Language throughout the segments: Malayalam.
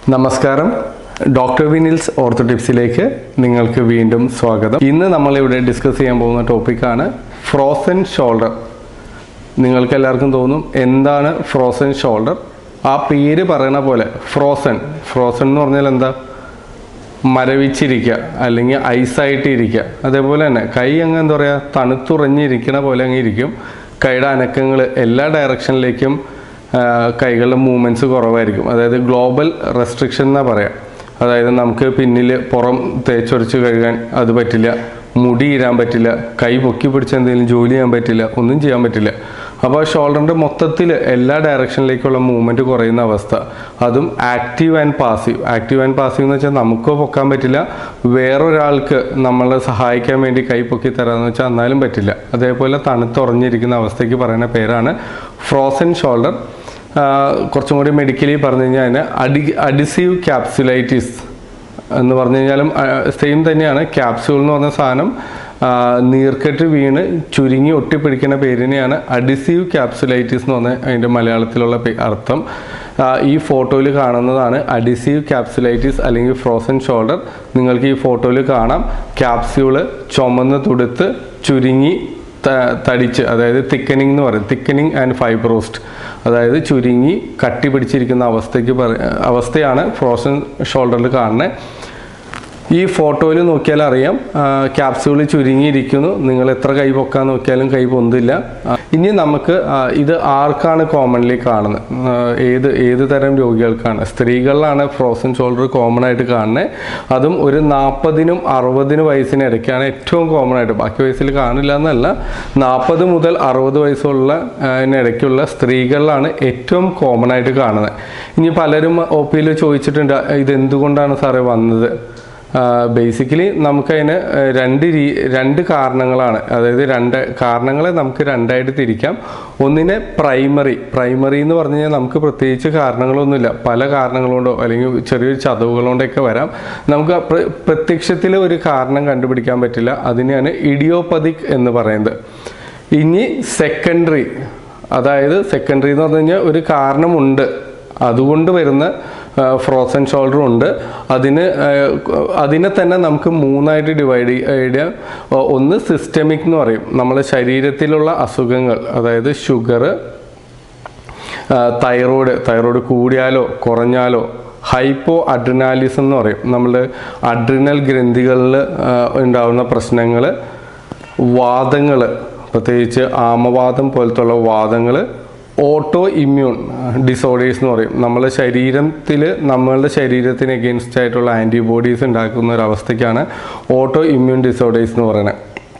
നമസ്കാരം ഡോക്ടർ വിനിൽസ് ഓർത്തോ ടിപ്സിലേക്ക് നിങ്ങൾക്ക് വീണ്ടും സ്വാഗതം ഇന്ന് നമ്മളിവിടെ ഡിസ്കസ് ചെയ്യാൻ പോകുന്ന ടോപ്പിക്കാണ് ഫ്രോസൺ ഷോൾഡർ നിങ്ങൾക്ക് എല്ലാവർക്കും തോന്നും എന്താണ് ഫ്രോസൺ ഷോൾഡർ ആ പേര് പറയുന്ന പോലെ ഫ്രോസൺ ഫ്രോസൺ എന്ന് പറഞ്ഞാൽ എന്താ മരവിച്ചിരിക്കുക അല്ലെങ്കിൽ ഐസായിട്ട് ഇരിക്കുക അതേപോലെ തന്നെ കൈ അങ്ങ് എന്താ പറയുക തണുത്തുറഞ്ഞിരിക്കണ പോലെ അങ്ങ് ഇരിക്കും കൈയുടെ അനക്കങ്ങൾ എല്ലാ ഡയറക്ഷനിലേക്കും ആ, കൈകളുടെ മൂവ്മെൻറ്റ്സ് കുറവായിരിക്കും അതായത് ഗ്ലോബൽ റെസ്ട്രിക്ഷൻ എന്നാ പറയാം അതായത് നമുക്ക് പിന്നിൽ പുറം തേച്ചൊരച്ച് കഴുകാൻ അത് പറ്റില്ല മുടി ഇരാൻ പറ്റില്ല കൈ പൊക്കി പിടിച്ച് എന്തെങ്കിലും ജോലി ചെയ്യാൻ പറ്റില്ല ഒന്നും ചെയ്യാൻ പറ്റില്ല അപ്പോൾ ഷോൾഡറിൻ്റെ മൊത്തത്തിൽ എല്ലാ ഡയറക്ഷനിലേക്കുള്ള മൂവ്മെൻറ്റ് കുറയുന്ന അവസ്ഥ അതും active and passive active and passive എന്ന് വെച്ചാൽ നമുക്കോ പൊക്കാൻ പറ്റില്ല വേറൊരാൾക്ക് നമ്മളെ സഹായിക്കാൻ വേണ്ടി കൈ പൊക്കി തരാമെന്ന് വെച്ചാൽ എന്നാലും പറ്റില്ല അതേപോലെ തണുത്തുറഞ്ഞിരിക്കുന്ന അവസ്ഥയ്ക്ക് പറയുന്ന പേരാണ് ഫ്രോസൺ ഷോൾഡർ കുറച്ചും കൂടി മെഡിക്കലി പറഞ്ഞു കഴിഞ്ഞാൽ അതിന് അഡി അഡിസീവ് ക്യാപ്സുലൈറ്റിസ് എന്ന് പറഞ്ഞു കഴിഞ്ഞാലും സെയിം തന്നെയാണ് ക്യാപ്സ്യൂൾ എന്ന് പറഞ്ഞ സാധനം ആ, നീർക്കെട്ട് വീണ് ചുരുങ്ങി ഒട്ടിപ്പിടിക്കുന്ന പേരിനെയാണ് അഡിസീവ് ക്യാപ്സുലൈറ്റിസ് എന്ന് പറഞ്ഞ അതിൻ്റെ മലയാളത്തിലുള്ള പേ- അർത്ഥം ആ, ഈ ഫോട്ടോയിൽ കാണുന്നതാണ് അഡിസീവ് ക്യാപ്സുലൈറ്റിസ് അല്ലെങ്കിൽ ഫ്രോസൺ ഷോൾഡർ നിങ്ങൾക്ക് ഈ ഫോട്ടോയിൽ കാണാം ക്യാപ്സ്യൂള് ചുമന്ന് തുടുത്ത് ചുരുങ്ങി ത- തടിച്ച് അതായത് തിക്കനിങ് എന്ന് പറയും തിക്കനിങ് ആൻഡ് ഫൈബ്രോസ്റ്റ് അതായത് ചുരുങ്ങി കട്ടി പിടിച്ചിരിക്കുന്ന അവസ്ഥയ്ക്ക് പറ അവസ്ഥയാണ് ഫ്രോസൺ ഷോൾഡറിൽ കാണുന്നത് ഈ ഫോട്ടോയിൽ നോക്കിയാൽ അറിയാം ക്യാപ്സ്യൂൾ ചുരുങ്ങിയിരിക്കുന്നു നിങ്ങൾ എത്ര കൈ പൊക്കാൻ നോക്കിയാലും കൈ പൊന്തില്ല ആ, ഇനി നമുക്ക് ആ, ഇത് ആർക്കാണ് കോമൺലി കാണുന്നത് ആ, ഏത് ഏത് തരം രോഗികൾക്കാണ് സ്ത്രീകളിലാണ് ഫ്രോസൺ ഷോൾഡർ കോമൺ ആയിട്ട് കാണുന്നത് അതും ഒരു നാൽപ്പതിനും അറുപതിനും വയസ്സിനിടയ്ക്കാണ് ഏറ്റവും കോമൺ ആയിട്ട് ബാക്കി വയസ്സിൽ കാണില്ല എന്നല്ല നാൽപ്പത് മുതൽ അറുപത് വയസ്സുള്ള ആ, ഇടയ്ക്കുള്ള സ്ത്രീകളിലാണ് ഏറ്റവും കോമൺ ആയിട്ട് കാണുന്നത് ഇനി പലരും ഒ പിയിൽ ചോദിച്ചിട്ടുണ്ട് ഇത് എന്തുകൊണ്ടാണ് സാറേ വന്നത് ബേസിക്കലി നമുക്കതിന് ഏഹ്, രണ്ട് രീ രണ്ട് കാരണങ്ങളാണ് അതായത് രണ്ട് കാരണങ്ങളെ നമുക്ക് രണ്ടായിട്ട് തിരിക്കാം ഒന്നിനെ പ്രൈമറി പ്രൈമറി എന്ന് പറഞ്ഞു കഴിഞ്ഞാൽ നമുക്ക് പ്രത്യേകിച്ച് കാരണങ്ങളൊന്നുമില്ല പല കാരണങ്ങളുകൊണ്ടോ അല്ലെങ്കിൽ ചെറിയൊരു ചതവുകളോണ്ടൊക്കെ വരാം നമുക്ക് പ്ര- പ്രത്യക്ഷത്തിൽ ഒരു കാരണം കണ്ടുപിടിക്കാൻ പറ്റില്ല അതിനെയാണ് ഇഡിയോപതിക് എന്ന് പറയുന്നത് ഇനി സെക്കൻഡറി അതായത് സെക്കൻഡറി എന്ന് പറഞ്ഞു കഴിഞ്ഞാൽ ഒരു കാരണമുണ്ട് അതുകൊണ്ട് വരുന്ന ഫ്രോസൺ ഷോൾഡർ ഉണ്ട് അതിന് ആ, അതിനെ തന്നെ നമുക്ക് മൂന്നായിട്ട് ഡിവൈഡ് ചെയ്യാം ഒന്ന് സിസ്റ്റമിക് എന്ന് പറയും നമ്മുടെ ശരീരത്തിലുള്ള അസുഖങ്ങൾ അതായത് ഷുഗർ തൈറോയ്ഡ് തൈറോയ്ഡ് കൂടിയാലോ കുറഞ്ഞാലോ ഹൈപ്പോ അഡ്രിനാലിസം എന്ന് പറയും നമ്മൾ അഡ്രിനൽ ഗ്രന്ഥികളിൽ ഉണ്ടാകുന്ന പ്രശ്നങ്ങൾ വാദങ്ങൾ പ്രത്യേകിച്ച് ആമവാദം പോലത്തുള്ള വാദങ്ങൾ ഓട്ടോ ഇമ്മ്യൂൺ ഡിസോർഡേഴ്സ് എന്ന് പറയും നമ്മുടെ ശരീരത്തിൽ നമ്മളുടെ ശരീരത്തിന് എഗെയിൻസ്റ്റ് ആയിട്ടുള്ള ആൻറ്റിബോഡീസ് ഉണ്ടാക്കുന്ന ഒരു അവസ്ഥയ്ക്കാണ് ഓട്ടോ ഇമ്മ്യൂൺ ഡിസോർഡേഴ്സ് എന്ന് പറയുന്നത്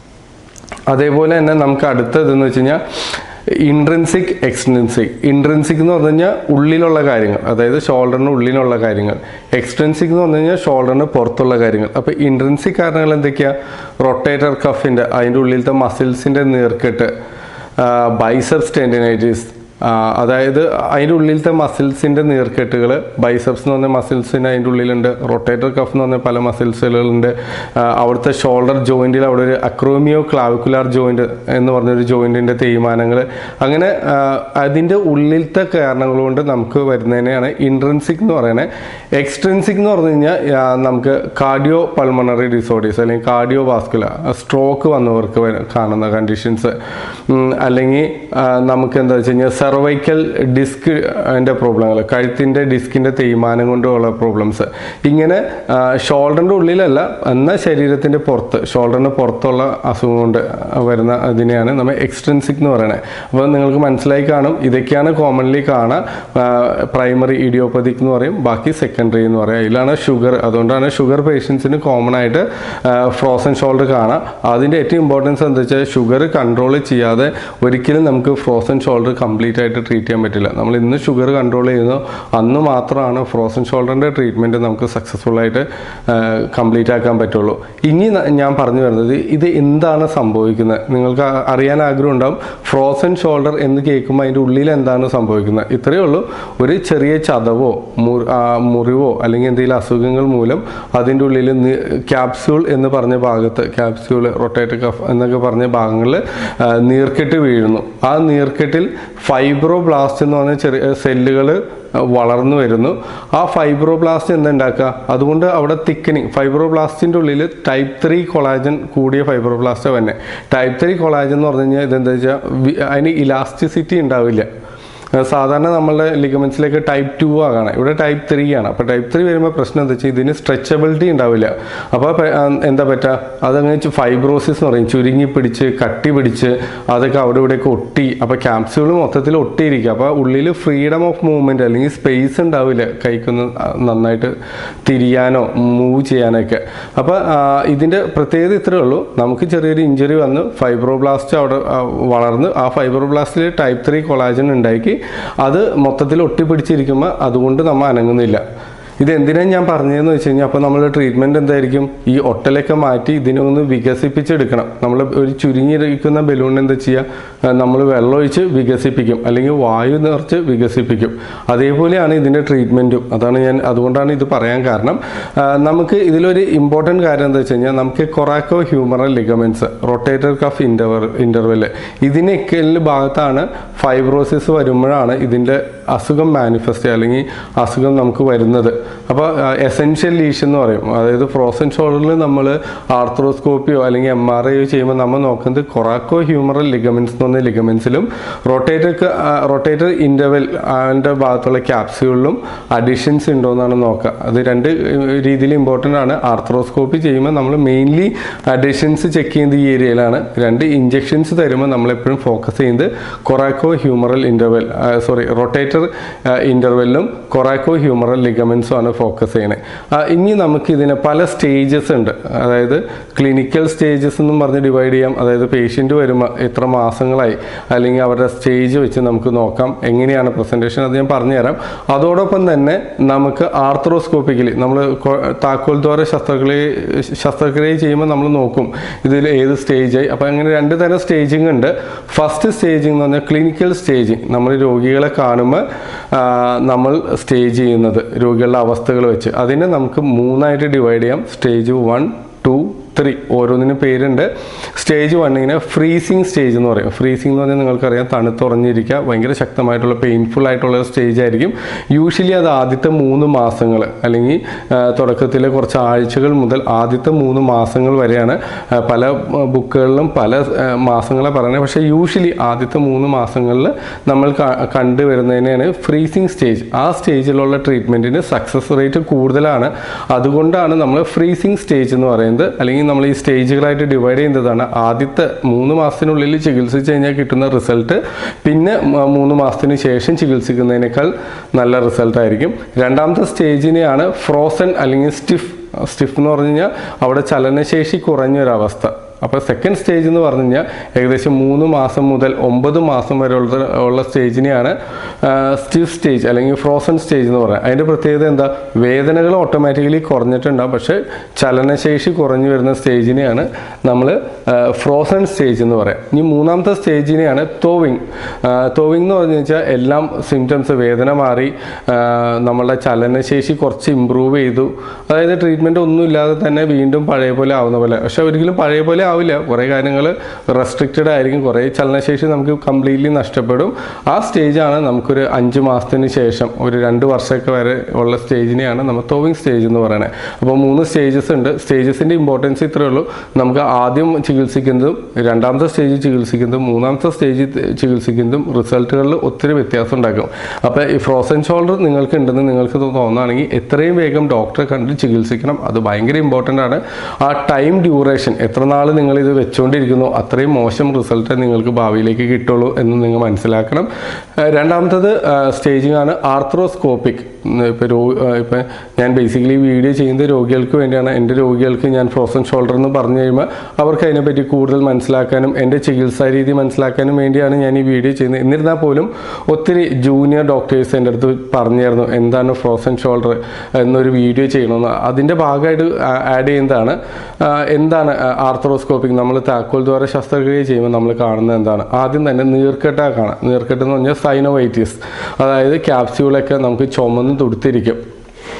അതേപോലെ തന്നെ നമുക്ക് അടുത്തതെന്ന് വെച്ച് കഴിഞ്ഞാൽ ഇൻട്രൻസിക് എക്സ്ട്രൻസിക് ഇൻട്രൻസിക് എന്ന് പറഞ്ഞു കഴിഞ്ഞാൽ ഉള്ളിലുള്ള കാര്യങ്ങൾ അതായത് ഷോൾഡറിന് ഉള്ളിലുള്ള കാര്യങ്ങൾ എക്സ്ട്രൻസിക് എന്ന് പറഞ്ഞു കഴിഞ്ഞാൽ ഷോൾഡറിന് പുറത്തുള്ള കാര്യങ്ങൾ അപ്പോൾ ഇൻട്രൻസിക് കാരണങ്ങൾ എന്തൊക്കെയാണ് റൊട്ടേറ്റർ കഫിൻ്റെ അതിൻ്റെ ഉള്ളിലത്തെ മസിൽസിൻ്റെ നീർക്കെട്ട് ബൈസെപ്സ് ടെൻഡിനൈറ്റിസ് അതായത് അതിൻ്റെ ഉള്ളിലത്തെ മസിൽസിൻ്റെ നീർക്കെട്ടുകൾ ബൈസെപ്സ് എന്ന് പറഞ്ഞ മസിൽസിന് അതിൻ്റെ ഉള്ളിലുണ്ട് റൊട്ടേറ്റർ കഫ് എന്ന് പറഞ്ഞ പല മസിൽസുകളുണ്ട് ആ, അവിടുത്തെ ഷോൾഡർ ജോയിൻറ്റിൽ അവിടെ ഒരു അക്രോമിയോ ക്ലാവിക്കുലാർ ജോയിൻറ്റ് എന്ന് പറഞ്ഞൊരു ജോയിൻറ്റിൻ്റെ തേയ്മാനങ്ങൾ അങ്ങനെ ആ, അതിൻ്റെ ഉള്ളിലത്തെ കാരണങ്ങൾ കൊണ്ട് നമുക്ക് വരുന്നതിനെയാണ് ഇൻട്രൻസിക് എന്ന് പറയുന്നത് എക്സ്ട്രൻസിക് എന്ന് പറഞ്ഞു കഴിഞ്ഞാൽ ആ, നമുക്ക് കാർഡിയോ പൾമണറി ഡിസോർഡേഴ്സ് അല്ലെങ്കിൽ കാർഡിയോ വാസ്കുലർ സ്ട്രോക്ക് വന്നവർക്ക് വര- കാണുന്ന കണ്ടീഷൻസ് അല്ലെങ്കിൽ ആ, നമുക്ക് എന്താ വെച്ച് കഴിഞ്ഞാൽ സെർവൈക്കൽ ഡിസ്ക് അതിൻ്റെ പ്രോബ്ലങ്ങൾ കഴുത്തിൻ്റെ ഡിസ്കിൻ്റെ തേയ്മാനം കൊണ്ടുള്ള പ്രോബ്ലംസ് ഇങ്ങനെ ഷോൾഡറിൻ്റെ ഉള്ളിലല്ല എന്നാൽ ശരീരത്തിൻ്റെ പുറത്ത് ഷോൾഡറിന് പുറത്തുള്ള അസുഖം കൊണ്ട് വരുന്ന അതിനെയാണ് നമ്മൾ എക്സ്ട്രൻസിക് എന്ന് പറയുന്നത് അപ്പോൾ നിങ്ങൾക്ക് മനസ്സിലായി കാണും ഇതൊക്കെയാണ് കോമൺലി കാണുക പ്രൈമറി ഇഡിയോപ്പതിക് എന്ന് പറയും ബാക്കി സെക്കൻഡറി എന്ന് പറയും അതിലാണ് ഷുഗർ അതുകൊണ്ടാണ് ഷുഗർ പേഷ്യൻസിന് കോമൺ ആയിട്ട് ഫ്രോസൺ ഷോൾഡർ കാണാം അതിൻ്റെ ഏറ്റവും ഇമ്പോർട്ടൻസ് എന്താ വെച്ചാൽ ഷുഗർ കൺട്രോൾ ചെയ്യാതെ ഒരിക്കലും നമുക്ക് ഫ്രോസൺ ഷോൾഡർ കംപ്ലീറ്റ് ആയിട്ട് ട്രീറ്റ് ചെയ്യാൻ പറ്റില്ല നമ്മൾ ഇന്ന് ഷുഗർ കൺട്രോൾ ചെയ്യുന്നു അന്ന് മാത്രമാണ് ഫ്രോസൺ ഷോൾഡറിൻ്റെ ട്രീറ്റ്മെൻറ്റ് നമുക്ക് സക്സസ്ഫുൾ ആയിട്ട് കംപ്ലീറ്റ് ആക്കാൻ പറ്റുള്ളൂ ഇനി ന- ഞാൻ പറഞ്ഞു വരുന്നത് ഇത് എന്താണ് സംഭവിക്കുന്നത് നിങ്ങൾക്ക് ആ- അറിയാൻ ആഗ്രഹം ഉണ്ടാവും ഫ്രോസൺ ഷോൾഡർ എന്ന് കേൾക്കുമ്പോൾ അതിൻ്റെ ഉള്ളിൽ എന്താണ് സംഭവിക്കുന്നത് ഇത്രയേ ഉള്ളൂ ഒരു ചെറിയ ചതവോ മുറി- ആ, മുറിവോ അല്ലെങ്കിൽ എന്തെങ്കിലും അസുഖങ്ങൾ മൂലം അതിൻ്റെ ഉള്ളിൽ ക്യാപ്സ്യൂൾ എന്ന് പറഞ്ഞ ഭാഗത്ത് ക്യാപ്സ്യൂൾ റൊട്ടേറ്റർ കഫ് എന്നൊക്കെ പറഞ്ഞ ഭാഗങ്ങളിൽ നീർക്കെട്ട് വീഴുന്നു ആ നീർക്കെട്ടിൽ ഫൈബ്രോബ്ലാസ്റ്റ് എന്ന് പറഞ്ഞ ചെറിയ സെല്ലുകൾ വളർന്നു വരുന്നു ആ ഫൈബ്രോബ്ലാസ്റ്റ് എന്താ ഉണ്ടാക്കുക അതുകൊണ്ട് അവിടെ തിക്കനിങ് ഫൈബ്രോബ്ലാസ്റ്റിൻ്റെ ഉള്ളിൽ ടൈപ്പ് ത്രീ കൊളാജൻ കൂടിയ ഫൈബ്രോബ്ലാസ്റ്റ് തന്നെ ടൈപ്പ് ത്രീ കൊളാജൻ എന്ന് പറഞ്ഞു കഴിഞ്ഞാൽ ഇതെന്താ വെച്ചാൽ വി- അതിന് ഇലാസ്റ്റിസിറ്റി ഉണ്ടാവില്ല ഏഹ് സാധാരണ നമ്മളുടെ ലിഗമെന്റ്സിലേക്ക് ടൈപ്പ് ടു ആകാണ് ഇവിടെ ടൈപ്പ് ത്രീ ആണ് അപ്പോൾ ടൈപ്പ് ത്രീ വരുമ്പോൾ പ്രശ്നം എന്താ വെച്ചാൽ ഇതിന് സ്ട്രെച്ചബിലിറ്റി ഉണ്ടാവില്ല അപ്പോൾ പ- ആ, എന്താ പറ്റുക അതങ്ങനെ ഫൈബ്രോസിസ് എന്ന് പറയും ചുരുങ്ങി പിടിച്ച് കട്ടി പിടിച്ച് അതൊക്കെ അവിടെ ഇവിടെയൊക്കെ ഒട്ടി അപ്പോൾ ക്യാപ്സ്യൂൾ മൊത്തത്തിൽ ഒട്ടിയിരിക്കുക അപ്പോൾ ഉള്ളിൽ ഫ്രീഡം ഓഫ് മൂവ്മെൻറ്റ് അല്ലെങ്കിൽ സ്പേസ് ഉണ്ടാവില്ല കൈക്കൊന്ന് ആ, നന്നായിട്ട് തിരിയാനോ മൂവ് ചെയ്യാനൊക്കെ അപ്പോൾ ഇതിൻ്റെ പ്രത്യേകത ഇത്രയേ ഉള്ളൂ നമുക്ക് ചെറിയൊരു ഇഞ്ചുറി വന്ന് ഫൈബ്രോബ്ലാസ്റ്റ് അവിടെ ആ, വളർന്ന് ആ ഫൈബ്രോബ്ലാസ്റ്റിൽ ടൈപ്പ് ത്രീ കൊളാജൻ ഉണ്ടാക്കി അത് മൊത്തത്തിൽ ഒട്ടിപ്പിടിച്ചിരിക്കുമ്പോൾ അതുകൊണ്ട് നമ്മൾ അനങ്ങുന്നില്ല ഇത് എന്തിനാണ് ഞാൻ പറഞ്ഞതെന്ന് വെച്ച് കഴിഞ്ഞാൽ അപ്പോൾ നമ്മുടെ ട്രീറ്റ്മെൻറ്റ് എന്തായിരിക്കും ഈ ഒട്ടലൊക്കെ മാറ്റി ഇതിനെ ഒന്ന് വികസിപ്പിച്ചെടുക്കണം നമ്മൾ ഒരു ചുരുങ്ങിയിരിക്കുന്ന ബലൂൺ എന്താ ചെയ്യുക നമ്മൾ വെള്ളമൊഴിച്ച് വികസിപ്പിക്കും അല്ലെങ്കിൽ വായു നിറച്ച് വികസിപ്പിക്കും അതേപോലെയാണ് ഇതിൻ്റെ ട്രീറ്റ്മെൻറ്റും അതാണ് ഞാൻ അതുകൊണ്ടാണ് ഇത് പറയാൻ കാരണം ആ, നമുക്ക് ഇതിലൊരു ഇമ്പോർട്ടൻറ്റ് കാര്യം എന്താ വെച്ച് കഴിഞ്ഞാൽ നമുക്ക് coracohumeral ligaments rotator cuff ഇൻ്റർവർ ഇൻ്റർവെല് ഇതിനൊക്കെ ഭാഗത്താണ് ഫൈബ്രോസിസ് വരുമ്പോഴാണ് ഇതിൻ്റെ അസുഖം മാനിഫെസ്റ്റ് അല്ലെങ്കിൽ അസുഖം നമുക്ക് വരുന്നത് അപ്പോൾ എസെൻഷ്യൽ ലീഷൻ എന്ന് പറയും അതായത് ഫ്രോസൺ ഷോൾഡറിൽ നമ്മൾ ആർത്രോസ്കോപ്പിയോ അല്ലെങ്കിൽ എം ആർ ഐയോ ചെയ്യുമ്പോൾ നമ്മൾ നോക്കുന്നത് കൊറാക്കോ ഹ്യൂമറൽ ലിഗമെൻറ്റ്സ് എന്ന് പറഞ്ഞ ലിഗമെൻസിലും റൊട്ടേറ്റർ റൊട്ടേറ്റർ ഇൻ്റർവെൽ അതിൻ്റെ ഭാഗത്തുള്ള ക്യാപ്സ്യൂളിലും അഡിഷൻസ് ഉണ്ടോ എന്നാണ് നോക്കുക അത് രണ്ട് രീതിയിൽ ഇമ്പോർട്ടൻ്റ് ആണ് ആർത്രോസ്കോപ്പി ചെയ്യുമ്പോൾ നമ്മൾ മെയിൻലി അഡിഷൻസ് ചെക്ക് ചെയ്യുന്നത് ഈ ഏരിയയിലാണ് രണ്ട് ഇഞ്ചെക്ഷൻസ് തരുമ്പോൾ നമ്മളെപ്പോഴും ഫോക്കസ് ചെയ്യുന്നത് coracohumeral interval sorry rotator ഇൻ്റർവെല്ലും കൊറാക്കോ ഹ്യൂമറൽ ലിഗമെൻസും ആണ് ഫോക്കസ് ചെയ്യണേ ആ, ഇനി നമുക്ക് ഇതിന് പല സ്റ്റേജസ് ഉണ്ട് അതായത് ക്ലിനിക്കൽ സ്റ്റേജസ് എന്നും പറഞ്ഞ് ഡിവൈഡ് ചെയ്യാം അതായത് പേഷ്യൻ്റ് വരുമ്പോൾ എത്ര മാസങ്ങളായി അല്ലെങ്കിൽ അവരുടെ സ്റ്റേജ് വെച്ച് നമുക്ക് നോക്കാം എങ്ങനെയാണ് പ്രസൻറ്റേഷൻ അത് ഞാൻ പറഞ്ഞുതരാം അതോടൊപ്പം തന്നെ നമുക്ക് ആർത്രോസ്കോപ്പിക്കലി നമ്മൾ താക്കോൽ ദ്വാര ശസ്ത്രക്രിയ ശസ്ത്രക്രിയ ചെയ്യുമ്പോൾ നമ്മൾ നോക്കും ഇതിൽ ഏത് സ്റ്റേജായി അപ്പോൾ അങ്ങനെ രണ്ട് തരം സ്റ്റേജിങ് ഉണ്ട് ഫസ്റ്റ് സ്റ്റേജിങ് എന്ന് പറഞ്ഞാൽ ക്ലിനിക്കൽ സ്റ്റേജിങ് നമ്മൾ രോഗികളെ കാണുമ്പോൾ ആ, നമ്മൾ സ്റ്റേജ് ചെയ്യുന്നത് രോഗികളുടെ അവസ്ഥകൾ വെച്ച് അതിനെ നമുക്ക് മൂന്നായിട്ട് ഡിവൈഡ് ചെയ്യാം സ്റ്റേജ് വൺ ടു ത്രീ ഓരോന്നിനും പേരുണ്ട് സ്റ്റേജ് വണ്ണിങ്ങനെ ഫ്രീസിങ് സ്റ്റേജ് എന്ന് പറയും ഫ്രീസിങ് എന്ന് പറഞ്ഞാൽ നിങ്ങൾക്കറിയാം തണുത്തുറഞ്ഞിരിക്കുക ഭയങ്കര ശക്തമായിട്ടുള്ള പെയിൻഫുൾ ആയിട്ടുള്ള സ്റ്റേജ് ആയിരിക്കും യൂഷ്വലി അത് ആദ്യത്തെ മൂന്ന് മാസങ്ങൾ അല്ലെങ്കിൽ ആ, തുടക്കത്തിലെ കുറച്ച് ആഴ്ചകൾ മുതൽ ആദ്യത്തെ മൂന്ന് മാസങ്ങൾ വരെയാണ് ആ, പല ആ, ബുക്കുകളിലും പല ആ, മാസങ്ങളെ പറയുന്നത് പക്ഷേ യൂഷ്വലി ആദ്യത്തെ മൂന്ന് മാസങ്ങളിൽ നമ്മൾ ക- കണ്ടുവരുന്നതിനെയാണ് ഫ്രീസിങ് സ്റ്റേജ് ആ സ്റ്റേജിലുള്ള ട്രീറ്റ്മെൻറ്റിന് സക്സസ് റേറ്റ് കൂടുതലാണ് അതുകൊണ്ടാണ് നമ്മൾ ഫ്രീസിങ് സ്റ്റേജ് എന്ന് പറയുന്നത് അല്ലെങ്കിൽ നമ്മൾ ഈ സ്റ്റേജുകളായിട്ട് ഡിവൈഡ് ചെയ്യുന്നതാണ് ആദ്യത്തെ മൂന്ന് മാസത്തിനുള്ളിൽ ചികിത്സിച്ച് കഴിഞ്ഞാൽ കിട്ടുന്ന റിസൾട്ട് പിന്നെ മ- മൂന്ന് മാസത്തിന് ശേഷം ചികിത്സിക്കുന്നതിനേക്കാൾ നല്ല റിസൾട്ട് ആയിരിക്കും രണ്ടാമത്തെ സ്റ്റേജിനെയാണ് ഫ്രോസൺ അല്ലെങ്കിൽ സ്റ്റിഫ് സ്റ്റിഫ് എന്ന് പറഞ്ഞു കഴിഞ്ഞാൽ അവിടെ ചലനശേഷി കുറഞ്ഞൊരവസ്ഥ അപ്പോൾ സെക്കൻഡ് സ്റ്റേജ് എന്ന് പറഞ്ഞു കഴിഞ്ഞാൽ ഏകദേശം മൂന്ന് മാസം മുതൽ ഒമ്പത് മാസം വരെ ഉള്ള ഉള്ള സ്റ്റേജിനെയാണ് സ്റ്റിഫ് സ്റ്റേജ് അല്ലെങ്കിൽ ഫ്രോസൺ സ്റ്റേജ് എന്ന് പറയുന്നത് അതിൻ്റെ പ്രത്യേകത എന്താ വേദനകൾ ഓട്ടോമാറ്റിക്കലി കുറഞ്ഞിട്ടുണ്ടാവും പക്ഷേ ചലനശേഷി കുറഞ്ഞു വരുന്ന സ്റ്റേജിനെയാണ് നമ്മൾ ഫ്രോസൺ സ്റ്റേജ് എന്ന് പറയാം ഇനി മൂന്നാമത്തെ സ്റ്റേജിനെയാണ് തോവിങ് തോവിങ് എന്ന് പറഞ്ഞു വെച്ചാൽ എല്ലാം സിംറ്റംസ് വേദന മാറി ആ, നമ്മളുടെ ചലനശേഷി കുറച്ച് ഇമ്പ്രൂവ് ചെയ്തു അതായത് ട്രീറ്റ്മെൻറ്റ് ഒന്നും ഇല്ലാതെ തന്നെ വീണ്ടും പഴയ പോലെ ആവുന്ന പോലെ പക്ഷെ ഒരിക്കലും പഴയ പോലെ ആവില്ല കുറേ കാര്യങ്ങൾ റെസ്ട്രിക്റ്റഡ് ആയിരിക്കും കുറേ ചലനശേഷി നമുക്ക് കംപ്ലീറ്റ്ലി നഷ്ടപ്പെടും ആ സ്റ്റേജാണ് നമുക്കൊരു അഞ്ച് മാസത്തിന് ശേഷം ഒരു രണ്ട് വർഷമൊക്കെ വരെ ഉള്ള സ്റ്റേജിനെയാണ് നമ്മൾ തോവിങ് സ്റ്റേജ് എന്ന് പറയുന്നത് അപ്പോൾ മൂന്ന് സ്റ്റേജസ് ഉണ്ട് സ്റ്റേജസിൻ്റെ ഇമ്പോർട്ടൻസ് ഇത്രയേ ഉള്ളൂ നമുക്ക് ആദ്യം ചികിത്സിക്കുന്നതും രണ്ടാമത്തെ സ്റ്റേജ് ചികിത്സിക്കുന്നതും മൂന്നാമത്തെ സ്റ്റേജ് ചികിത്സിക്കുന്നതും റിസൾട്ടുകളിൽ ഒത്തിരി വ്യത്യാസം ഉണ്ടാക്കും അപ്പോൾ ഈ ഫ്രോസൺ ഷോൾഡർ നിങ്ങൾക്ക് ഉണ്ടെന്ന് നിങ്ങൾക്ക് തോന്നുകയാണെങ്കിൽ എത്രയും വേഗം ഡോക്ടറെ കണ്ട് ചികിത്സിക്കണം അത് ഭയങ്കര ഇമ്പോർട്ടൻ്റ് ആണ് ആ ടൈം ഡ്യൂറേഷൻ എത്ര നാൾ നിങ്ങൾ ഇത് വെച്ചുകൊണ്ടിരിക്കുന്നു അത്രയും മോശം റിസൾട്ട് നിങ്ങൾക്ക് ഭാവിയിലേക്ക് കിട്ടുള്ളൂ എന്ന് നിങ്ങൾ മനസ്സിലാക്കണം ഏഹ് രണ്ടാമത്തത് സ്റ്റേജിങ് ആണ് ആർത്രോസ്കോപ്പിക് ഇപ്പോൾ രോ ഇപ്പം ഞാൻ ബേസിക്കലി വീഡിയോ ചെയ്യുന്നത് രോഗികൾക്ക് വേണ്ടിയാണ് എൻ്റെ രോഗികൾക്ക് ഞാൻ ഫ്രോസൺ ഷോൾഡർ എന്ന് പറഞ്ഞു കഴിയുമ്പോൾ അവർക്ക് അതിനെപ്പറ്റി കൂടുതൽ മനസ്സിലാക്കാനും എൻ്റെ ചികിത്സാ രീതി മനസ്സിലാക്കാനും വേണ്ടിയാണ് ഞാൻ ഈ വീഡിയോ ചെയ്യുന്നത് എന്നിരുന്നാൽ പോലും ഒത്തിരി ജൂനിയർ ഡോക്ടേഴ്സ് എൻ്റെ അടുത്ത് പറഞ്ഞായിരുന്നു എന്താണ് ഫ്രോസൺ ഷോൾഡർ എന്നൊരു വീഡിയോ ചെയ്യണമെന്ന് അതിൻ്റെ ഭാഗമായിട്ട് ആഡ് ചെയ്യുന്നതാണ് ആ, എന്താണ് ആർത്രോസ്കോപ്പിക് നമ്മൾ താക്കോൽ ദ്വാര ശസ്ത്രക്രിയ ചെയ്യുമ്പോൾ നമ്മൾ കാണുന്നത് എന്താണ് ആദ്യം തന്നെ നീർക്കെട്ടാ കാണാം നീർക്കെട്ട് എന്ന് പറഞ്ഞാൽ സൈനോവൈറ്റിസ് അതായത് ക്യാപ്സ്യൂളൊക്കെ നമുക്ക് ചുമന്ന് തുടുത്തിരിക്കും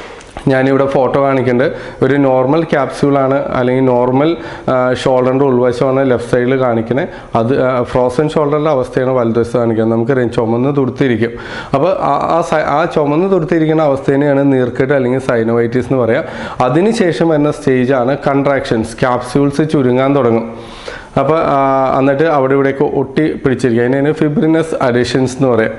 ഞാനിവിടെ ഫോട്ടോ കാണിക്കുന്നുണ്ട് ഒരു നോർമൽ ക്യാപ്സ്യൂളാണ് അല്ലെങ്കിൽ നോർമൽ ഷോൾഡറിൻ്റെ ഉൾവശമാണ് ലെഫ്റ്റ് സൈഡിൽ കാണിക്കുന്നത് അത് ഫ്രോസൺ ഷോൾഡറിൻ്റെ അവസ്ഥയാണ് വലതുവശത്ത് കാണിക്കുന്നത് നമുക്കറിയാം ചുമന്ന് തുടുത്തിരിക്കും അപ്പോൾ ആ ആ സ- ആ ചുമന്ന് തുടുത്തിരിക്കുന്ന അവസ്ഥേനെയാണ് നീർക്കെട്ട് അല്ലെങ്കിൽ സൈനോവൈറ്റീസ് എന്ന് പറയാം അതിനുശേഷം വരുന്ന സ്റ്റേജാണ് കൺട്രാക്ഷൻസ് ക്യാപ്സ്യൂൾസ് ചുരുങ്ങാൻ തുടങ്ങും അപ്പോൾ എന്നിട്ട് അവിടെ ഇവിടെയൊക്കെ ഒട്ടി പിടിച്ചിരിക്കുക അതിനാണ് ഫിബ്രിനസ് അഡിഷൻസ് എന്ന് പറയാം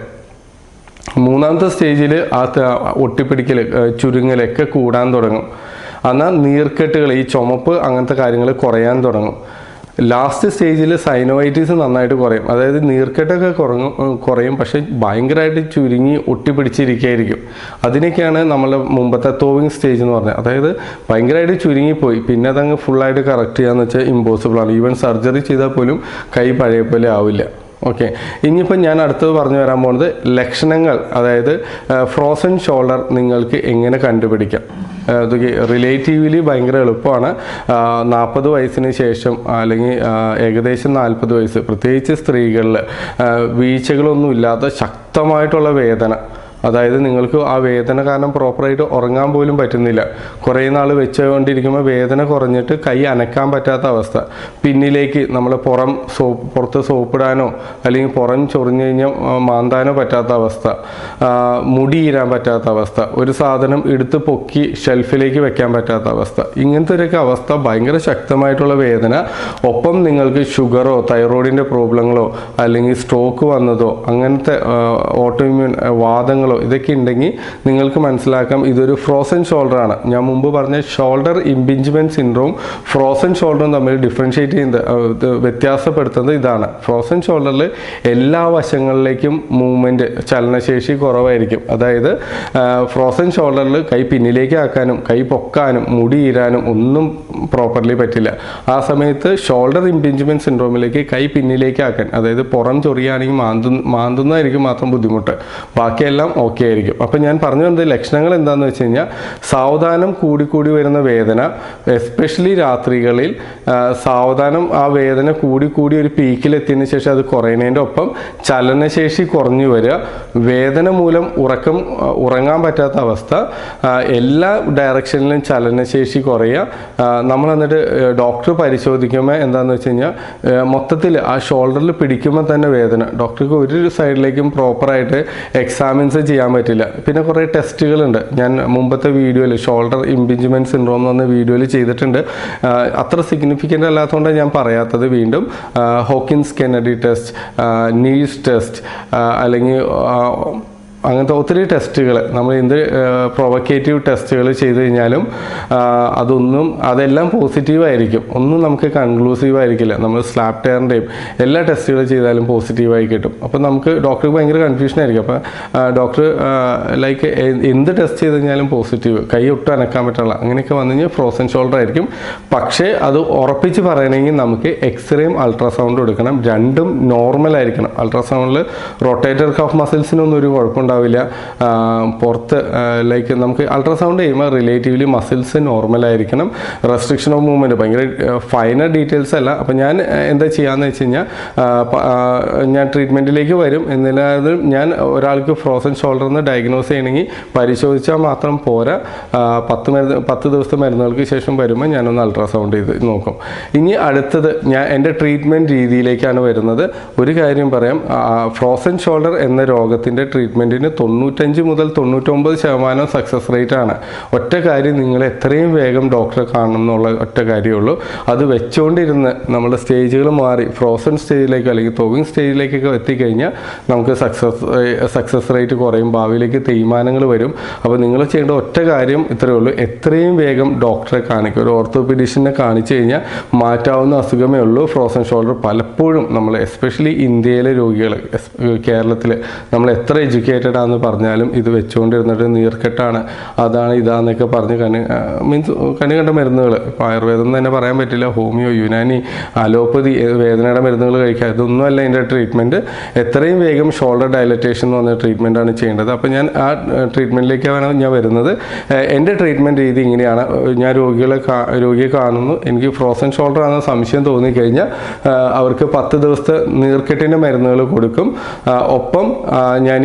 മൂന്നാമത്തെ സ്റ്റേജിൽ ആ ത- ഒട്ടിപ്പിടിക്കൽ ഏഹ് ചുരുങ്ങലൊക്കെ കൂടാൻ തുടങ്ങും എന്നാൽ നീർക്കെട്ടുകൾ ഈ ചുമപ്പ് അങ്ങനത്തെ കാര്യങ്ങൾ കുറയാൻ തുടങ്ങും ലാസ്റ്റ് സ്റ്റേജിൽ സൈനോവൈറ്റീസ് നന്നായിട്ട് കുറയും അതായത് നീർക്കെട്ടൊക്കെ കുറങ്ങും ഏഹ് കുറയും പക്ഷേ ഭയങ്കരമായിട്ട് ചുരുങ്ങി ഒട്ടിപ്പിടിച്ചിരിക്കുകയായിരിക്കും അതിനൊക്കെയാണ് നമ്മൾ മുമ്പത്തെ തോവിങ് സ്റ്റേജ് എന്ന് പറഞ്ഞത് അതായത് ഭയങ്കരമായിട്ട് ചുരുങ്ങിപ്പോയി പിന്നെ അതങ്ങ് ഫുള്ളായിട്ട് കറക്റ്റ് ചെയ്യാന്ന് വെച്ചാൽ ഇമ്പോസിബിൾ ആണ് ഈവൻ സർജറി ചെയ്താൽ പോലും കൈ പഴയ പോലെ ആവില്ല ഓക്കെ ഇനിയിപ്പോൾ ഞാൻ അടുത്തത് പറഞ്ഞു വരാൻ പോകുന്നത് ലക്ഷണങ്ങൾ അതായത് ഫ്രോസൺ ഷോൾഡർ നിങ്ങൾക്ക് എങ്ങനെ കണ്ടുപിടിക്കാം ആ, ഇത് റിലേറ്റീവ്ലി ഭയങ്കര എളുപ്പമാണ് നാൽപ്പത് വയസ്സിന് ശേഷം അല്ലെങ്കിൽ ആ, ഏകദേശം നാൽപ്പത് വയസ്സ് പ്രത്യേകിച്ച് സ്ത്രീകളിൽ വീഴ്ചകളൊന്നും ഇല്ലാത്ത ശക്തമായിട്ടുള്ള വേദന അതായത് നിങ്ങൾക്ക് ആ വേദന കാരണം പ്രോപ്പറായിട്ട് ഉറങ്ങാൻ പോലും പറ്റുന്നില്ല കുറേ നാൾ വെച്ചുകൊണ്ടിരിക്കുമ്പോൾ വേദന കുറഞ്ഞിട്ട് കൈ അനക്കാൻ പറ്റാത്ത അവസ്ഥ പിന്നിലേക്ക് നമ്മൾ പുറം സോപ്പ് പുറത്ത് സോപ്പിടാനോ അല്ലെങ്കിൽ പുറം ചൊറിഞ്ഞു കഴിഞ്ഞാൽ ആ, മാന്താനോ പറ്റാത്ത അവസ്ഥ ആ, മുടി ഈരാൻ പറ്റാത്ത അവസ്ഥ ഒരു സാധനം എടുത്ത് പൊക്കി ഷെൽഫിലേക്ക് വെക്കാൻ പറ്റാത്ത അവസ്ഥ ഇങ്ങനത്തെ ഒരു അവസ്ഥ ഭയങ്കര ശക്തമായിട്ടുള്ള വേദന ഒപ്പം നിങ്ങൾക്ക് ഷുഗറോ തൈറോയിഡിൻ്റെ പ്രോബ്ലങ്ങളോ അല്ലെങ്കിൽ സ്ട്രോക്ക് വന്നതോ അങ്ങനത്തെ ഓട്ടോഇമ്യൂൺ വാദങ്ങളോ ഇതൊക്കെ ഉണ്ടെങ്കിൽ നിങ്ങൾക്ക് മനസ്സിലാക്കാം ഇതൊരു ഫ്രോസൺ ഷോൾഡർ ആണ് ഞാൻ മുമ്പ് പറഞ്ഞ ഷോൾഡർ ഇമ്പിഞ്ച്മെൻറ്റ് സിൻഡ്രോം ഫ്രോസൺ ഷോൾഡറും തമ്മിൽ ഡിഫറൻഷ്യേറ്റ് ചെയ്യുന്നത് ആ, ഇത് വ്യത്യാസപ്പെടുത്തുന്നത് ഇതാണ് ഫ്രോസൺ ഷോൾഡറിൽ എല്ലാ വശങ്ങളിലേക്കും മൂവ്മെൻറ്റ് ചലനശേഷി കുറവായിരിക്കും അതായത് ഫ്രോസൺ ഷോൾഡറിൽ കൈ പിന്നിലേക്ക് ആക്കാനും കൈ പൊക്കാനും മുടി ഈരാനും ഒന്നും പ്രോപ്പർലി പറ്റില്ല ആ സമയത്ത് ഷോൾഡർ ഇമ്പിഞ്ച്മെൻറ്റ് സിൻഡ്രോമിലേക്ക് കൈ പിന്നിലേക്ക് ആക്കാൻ അതായത് പുറം ചൊറിയാണെങ്കിൽ മാന്തു മാന്തുന്നതായിരിക്കും മാത്രം ബുദ്ധിമുട്ട് ബാക്കിയെല്ലാം ഓക്കെ ആയിരിക്കും അപ്പം ഞാൻ പറഞ്ഞു വന്നത് ലക്ഷണങ്ങൾ എന്താണെന്ന് വെച്ച് കഴിഞ്ഞാൽ സാവധാനം കൂടിക്കൂടി വരുന്ന വേദന എസ്പെഷ്യലി രാത്രികളിൽ ആ, സാവധാനം ആ വേദന കൂടിക്കൂടി ഒരു പീക്കിലെത്തിയതിന് ശേഷം അത് കുറയുന്നതിൻ്റെ ഒപ്പം ചലനശേഷി കുറഞ്ഞു വരിക വേദന മൂലം ഉറക്കം ആ, ഉറങ്ങാൻ പറ്റാത്ത അവസ്ഥ ആ, എല്ലാ ഡയറക്ഷനിലും ചലനശേഷി കുറയുക ആ, നമ്മൾ എന്നിട്ട് ഡോക്ടർ പരിശോധിക്കുമ്പോൾ എന്താണെന്ന് വെച്ച് കഴിഞ്ഞാൽ മൊത്തത്തിൽ ആ ഷോൾഡറിൽ പിടിക്കുമ്പോൾ തന്നെ വേദന ഡോക്ടർക്ക് ഒരു സൈഡിലേക്കും പ്രോപ്പറായിട്ട് എക്സാമിൻസ് ചെയ്യാൻ പറ്റില്ല പിന്നെ കുറേ ടെസ്റ്റുകളുണ്ട് ഞാൻ മുമ്പത്തെ വീഡിയോയിൽ ഷോൾഡർ ഇമ്പിഞ്ച്മെൻറ്റ് സിൻഡ്രോം എന്ന് പറഞ്ഞ വീഡിയോയിൽ ചെയ്തിട്ടുണ്ട് ആ, അത്ര സിഗ്നിഫിക്കൻ്റ് അല്ലാത്തതുകൊണ്ട് ഞാൻ പറയാത്തത് വീണ്ടും Hawkins Kennedy test Neer's test അല്ലെങ്കിൽ ആ, അങ്ങനത്തെ ഒത്തിരി ടെസ്റ്റുകൾ നമ്മൾ എന്ത് പ്രൊവക്കേറ്റീവ് ടെസ്റ്റുകൾ ചെയ്ത് കഴിഞ്ഞാലും ആ, അതൊന്നും അതെല്ലാം പോസിറ്റീവ് ആയിരിക്കും ഒന്നും നമുക്ക് കൺക്ലൂസീവ് ആയിരിക്കില്ല നമ്മൾ സ്ലാബ് ടയറിൻ്റെയും എല്ലാ ടെസ്റ്റുകൾ ചെയ്താലും പോസിറ്റീവായി കിട്ടും അപ്പോൾ നമുക്ക് ഡോക്ടർക്ക് ഭയങ്കര കൺഫ്യൂഷൻ ആയിരിക്കും അപ്പോൾ ഡോക്ടർ ലൈക്ക് എന്ത് ടെസ്റ്റ് ചെയ്ത് കഴിഞ്ഞാലും പോസിറ്റീവ് കൈ ഒട്ടും അനക്കാൻ പറ്റില്ല അങ്ങനെയൊക്കെ വന്നു കഴിഞ്ഞാൽ ഫ്രോസൺ ഷോൾഡർ ആയിരിക്കും പക്ഷേ അത് ഉറപ്പിച്ച് പറയണമെങ്കിൽ നമുക്ക് എക്സ്റേയും അൾട്രാസൗണ്ടും എടുക്കണം രണ്ടും നോർമൽ ആയിരിക്കണം അൾട്രാസൗണ്ടിൽ റൊട്ടേറ്റർ കഫ് മസിൽസിനൊന്നും ഒരു കുഴപ്പമുണ്ടാവില്ല ആ, പുറത്ത് ലൈക്ക് നമുക്ക് അൾട്രാസൗണ്ട് ചെയ്യുമ്പോൾ റിലേറ്റീവ്ലി മസിൽസ് നോർമൽ ആയിരിക്കണം റെസ്ട്രിക്ഷൻ ഓഫ് മൂവ്മെൻറ്റ് ഭയങ്കര ഫൈനൽ ഡീറ്റെയിൽസ് അല്ല അപ്പോൾ ഞാൻ ആ, എന്താ ചെയ്യാന്ന് വെച്ച് കഴിഞ്ഞാൽ ആ, പ- ആ, ഞാൻ ട്രീറ്റ്മെൻറ്റിലേക്ക് വരും എന്നില്ലാതെ ഞാൻ ഒരാൾക്ക് ഫ്രോസൺ ഷോൾഡർ എന്ന് ഡയഗ്നോസ് ചെയ്യണമെങ്കിൽ പരിശോധിച്ചാൽ മാത്രം പോരാ ആ, പത്ത് മരുന്ന് പത്ത് ദിവസത്തെ മരുന്നുകൾക്ക് ശേഷം വരുമ്പോൾ ഞാനൊന്ന് അൾട്രാസൗണ്ട് ചെയ്ത് നോക്കും ഇനി അടുത്തത് ഞാൻ എൻ്റെ ട്രീറ്റ്മെൻറ്റ് രീതിയിലേക്കാണ് വരുന്നത് ഒരു കാര്യം പറയാം ഫ്രോസൺ ഷോൾഡർ എന്ന രോഗത്തിൻ്റെ ട്രീറ്റ്മെൻറ്റിന് തൊണ്ണൂറ്റഞ്ച് മുതൽ തൊണ്ണൂറ്റൊമ്പത് ശതമാനം സക്സസ് റേറ്റ് ആണ് ഒറ്റ കാര്യം നിങ്ങൾ എത്രയും വേഗം ഡോക്ടറെ കാണണം എന്നുള്ള ഒറ്റ കാര്യമുള്ളൂ അത് വെച്ചുകൊണ്ടിരുന്ന് നമ്മുടെ സ്റ്റേജുകൾ മാറി ഫ്രോസൺ സ്റ്റേജിലേക്ക് അല്ലെങ്കിൽ തോവിങ് സ്റ്റേജിലേക്കൊക്കെ എത്തിക്കഴിഞ്ഞാൽ നമുക്ക് സക്സസ് സക്സസ് റേറ്റ് കുറയും ഭാവിയിലേക്ക് തേയ്മാനങ്ങൾ വരും അപ്പോൾ നിങ്ങൾ ചെയ്യേണ്ട ഒറ്റ കാര്യം ഇത്രയേ ഉള്ളൂ എത്രയും വേഗം ഡോക്ടറെ കാണിക്കുക ഒരു ഓർത്തോപീഡീഷ്യനെ കാണിച്ചു കഴിഞ്ഞാൽ മാറ്റാവുന്ന അസുഖമേ ഉള്ളൂ ഫ്രോസൺ ഷോൾഡർ പലപ്പോഴും നമ്മൾ എസ്പെഷ്യലി ഇന്ത്യയിലെ രോഗികൾ കേരളത്തിൽ നമ്മൾ എത്ര എഡ്യൂക്കേറ്റഡ് ആണെന്ന് പറഞ്ഞാലും ഇത് വെച്ചുകൊണ്ടിരുന്നിട്ട് നീർക്കെട്ടാണ് അതാണ് ഇതാന്നൊക്കെ പറഞ്ഞ് കണി മീൻസ് കണി കണ്ട മരുന്നുകൾ ഇപ്പോൾ ആയുർവേദം എന്ന് തന്നെ പറയാൻ പറ്റില്ല ഹോമിയോ യുനാനി അലോപ്പതി ഏ, വേദനയുടെ മരുന്നുകൾ കഴിക്കുക ഇതൊന്നുമല്ല എൻ്റെ ട്രീറ്റ്മെൻറ്റ് എത്രയും വേഗം ഷോൾഡർ ഡയലറ്റേഷൻ എന്ന് പറഞ്ഞ ട്രീറ്റ്മെൻറ്റാണ് ചെയ്യേണ്ടത് അപ്പോൾ ഞാൻ ആ ട്രീറ്റ്മെൻറ്റിലേക്കാണ് ഞാൻ വരുന്നത് ഏ, എൻ്റെ ട്രീറ്റ്മെൻറ്റ് രീതി ഇങ്ങനെയാണ് ഏ, ഞാൻ രോഗികളെ കാ- രോഗിയെ കാണുന്നു എനിക്ക് ഫ്രോസൺ ഷോൾഡർ ആണെന്ന് സംശയം തോന്നിക്കഴിഞ്ഞാൽ ആ, അവർക്ക് പത്ത് ദിവസത്തെ നീർക്കെട്ടിൻ്റെ മരുന്നുകൾ കൊടുക്കും ആ, ഒപ്പം ആ, ഞാൻ ഇവിടെ ഒരു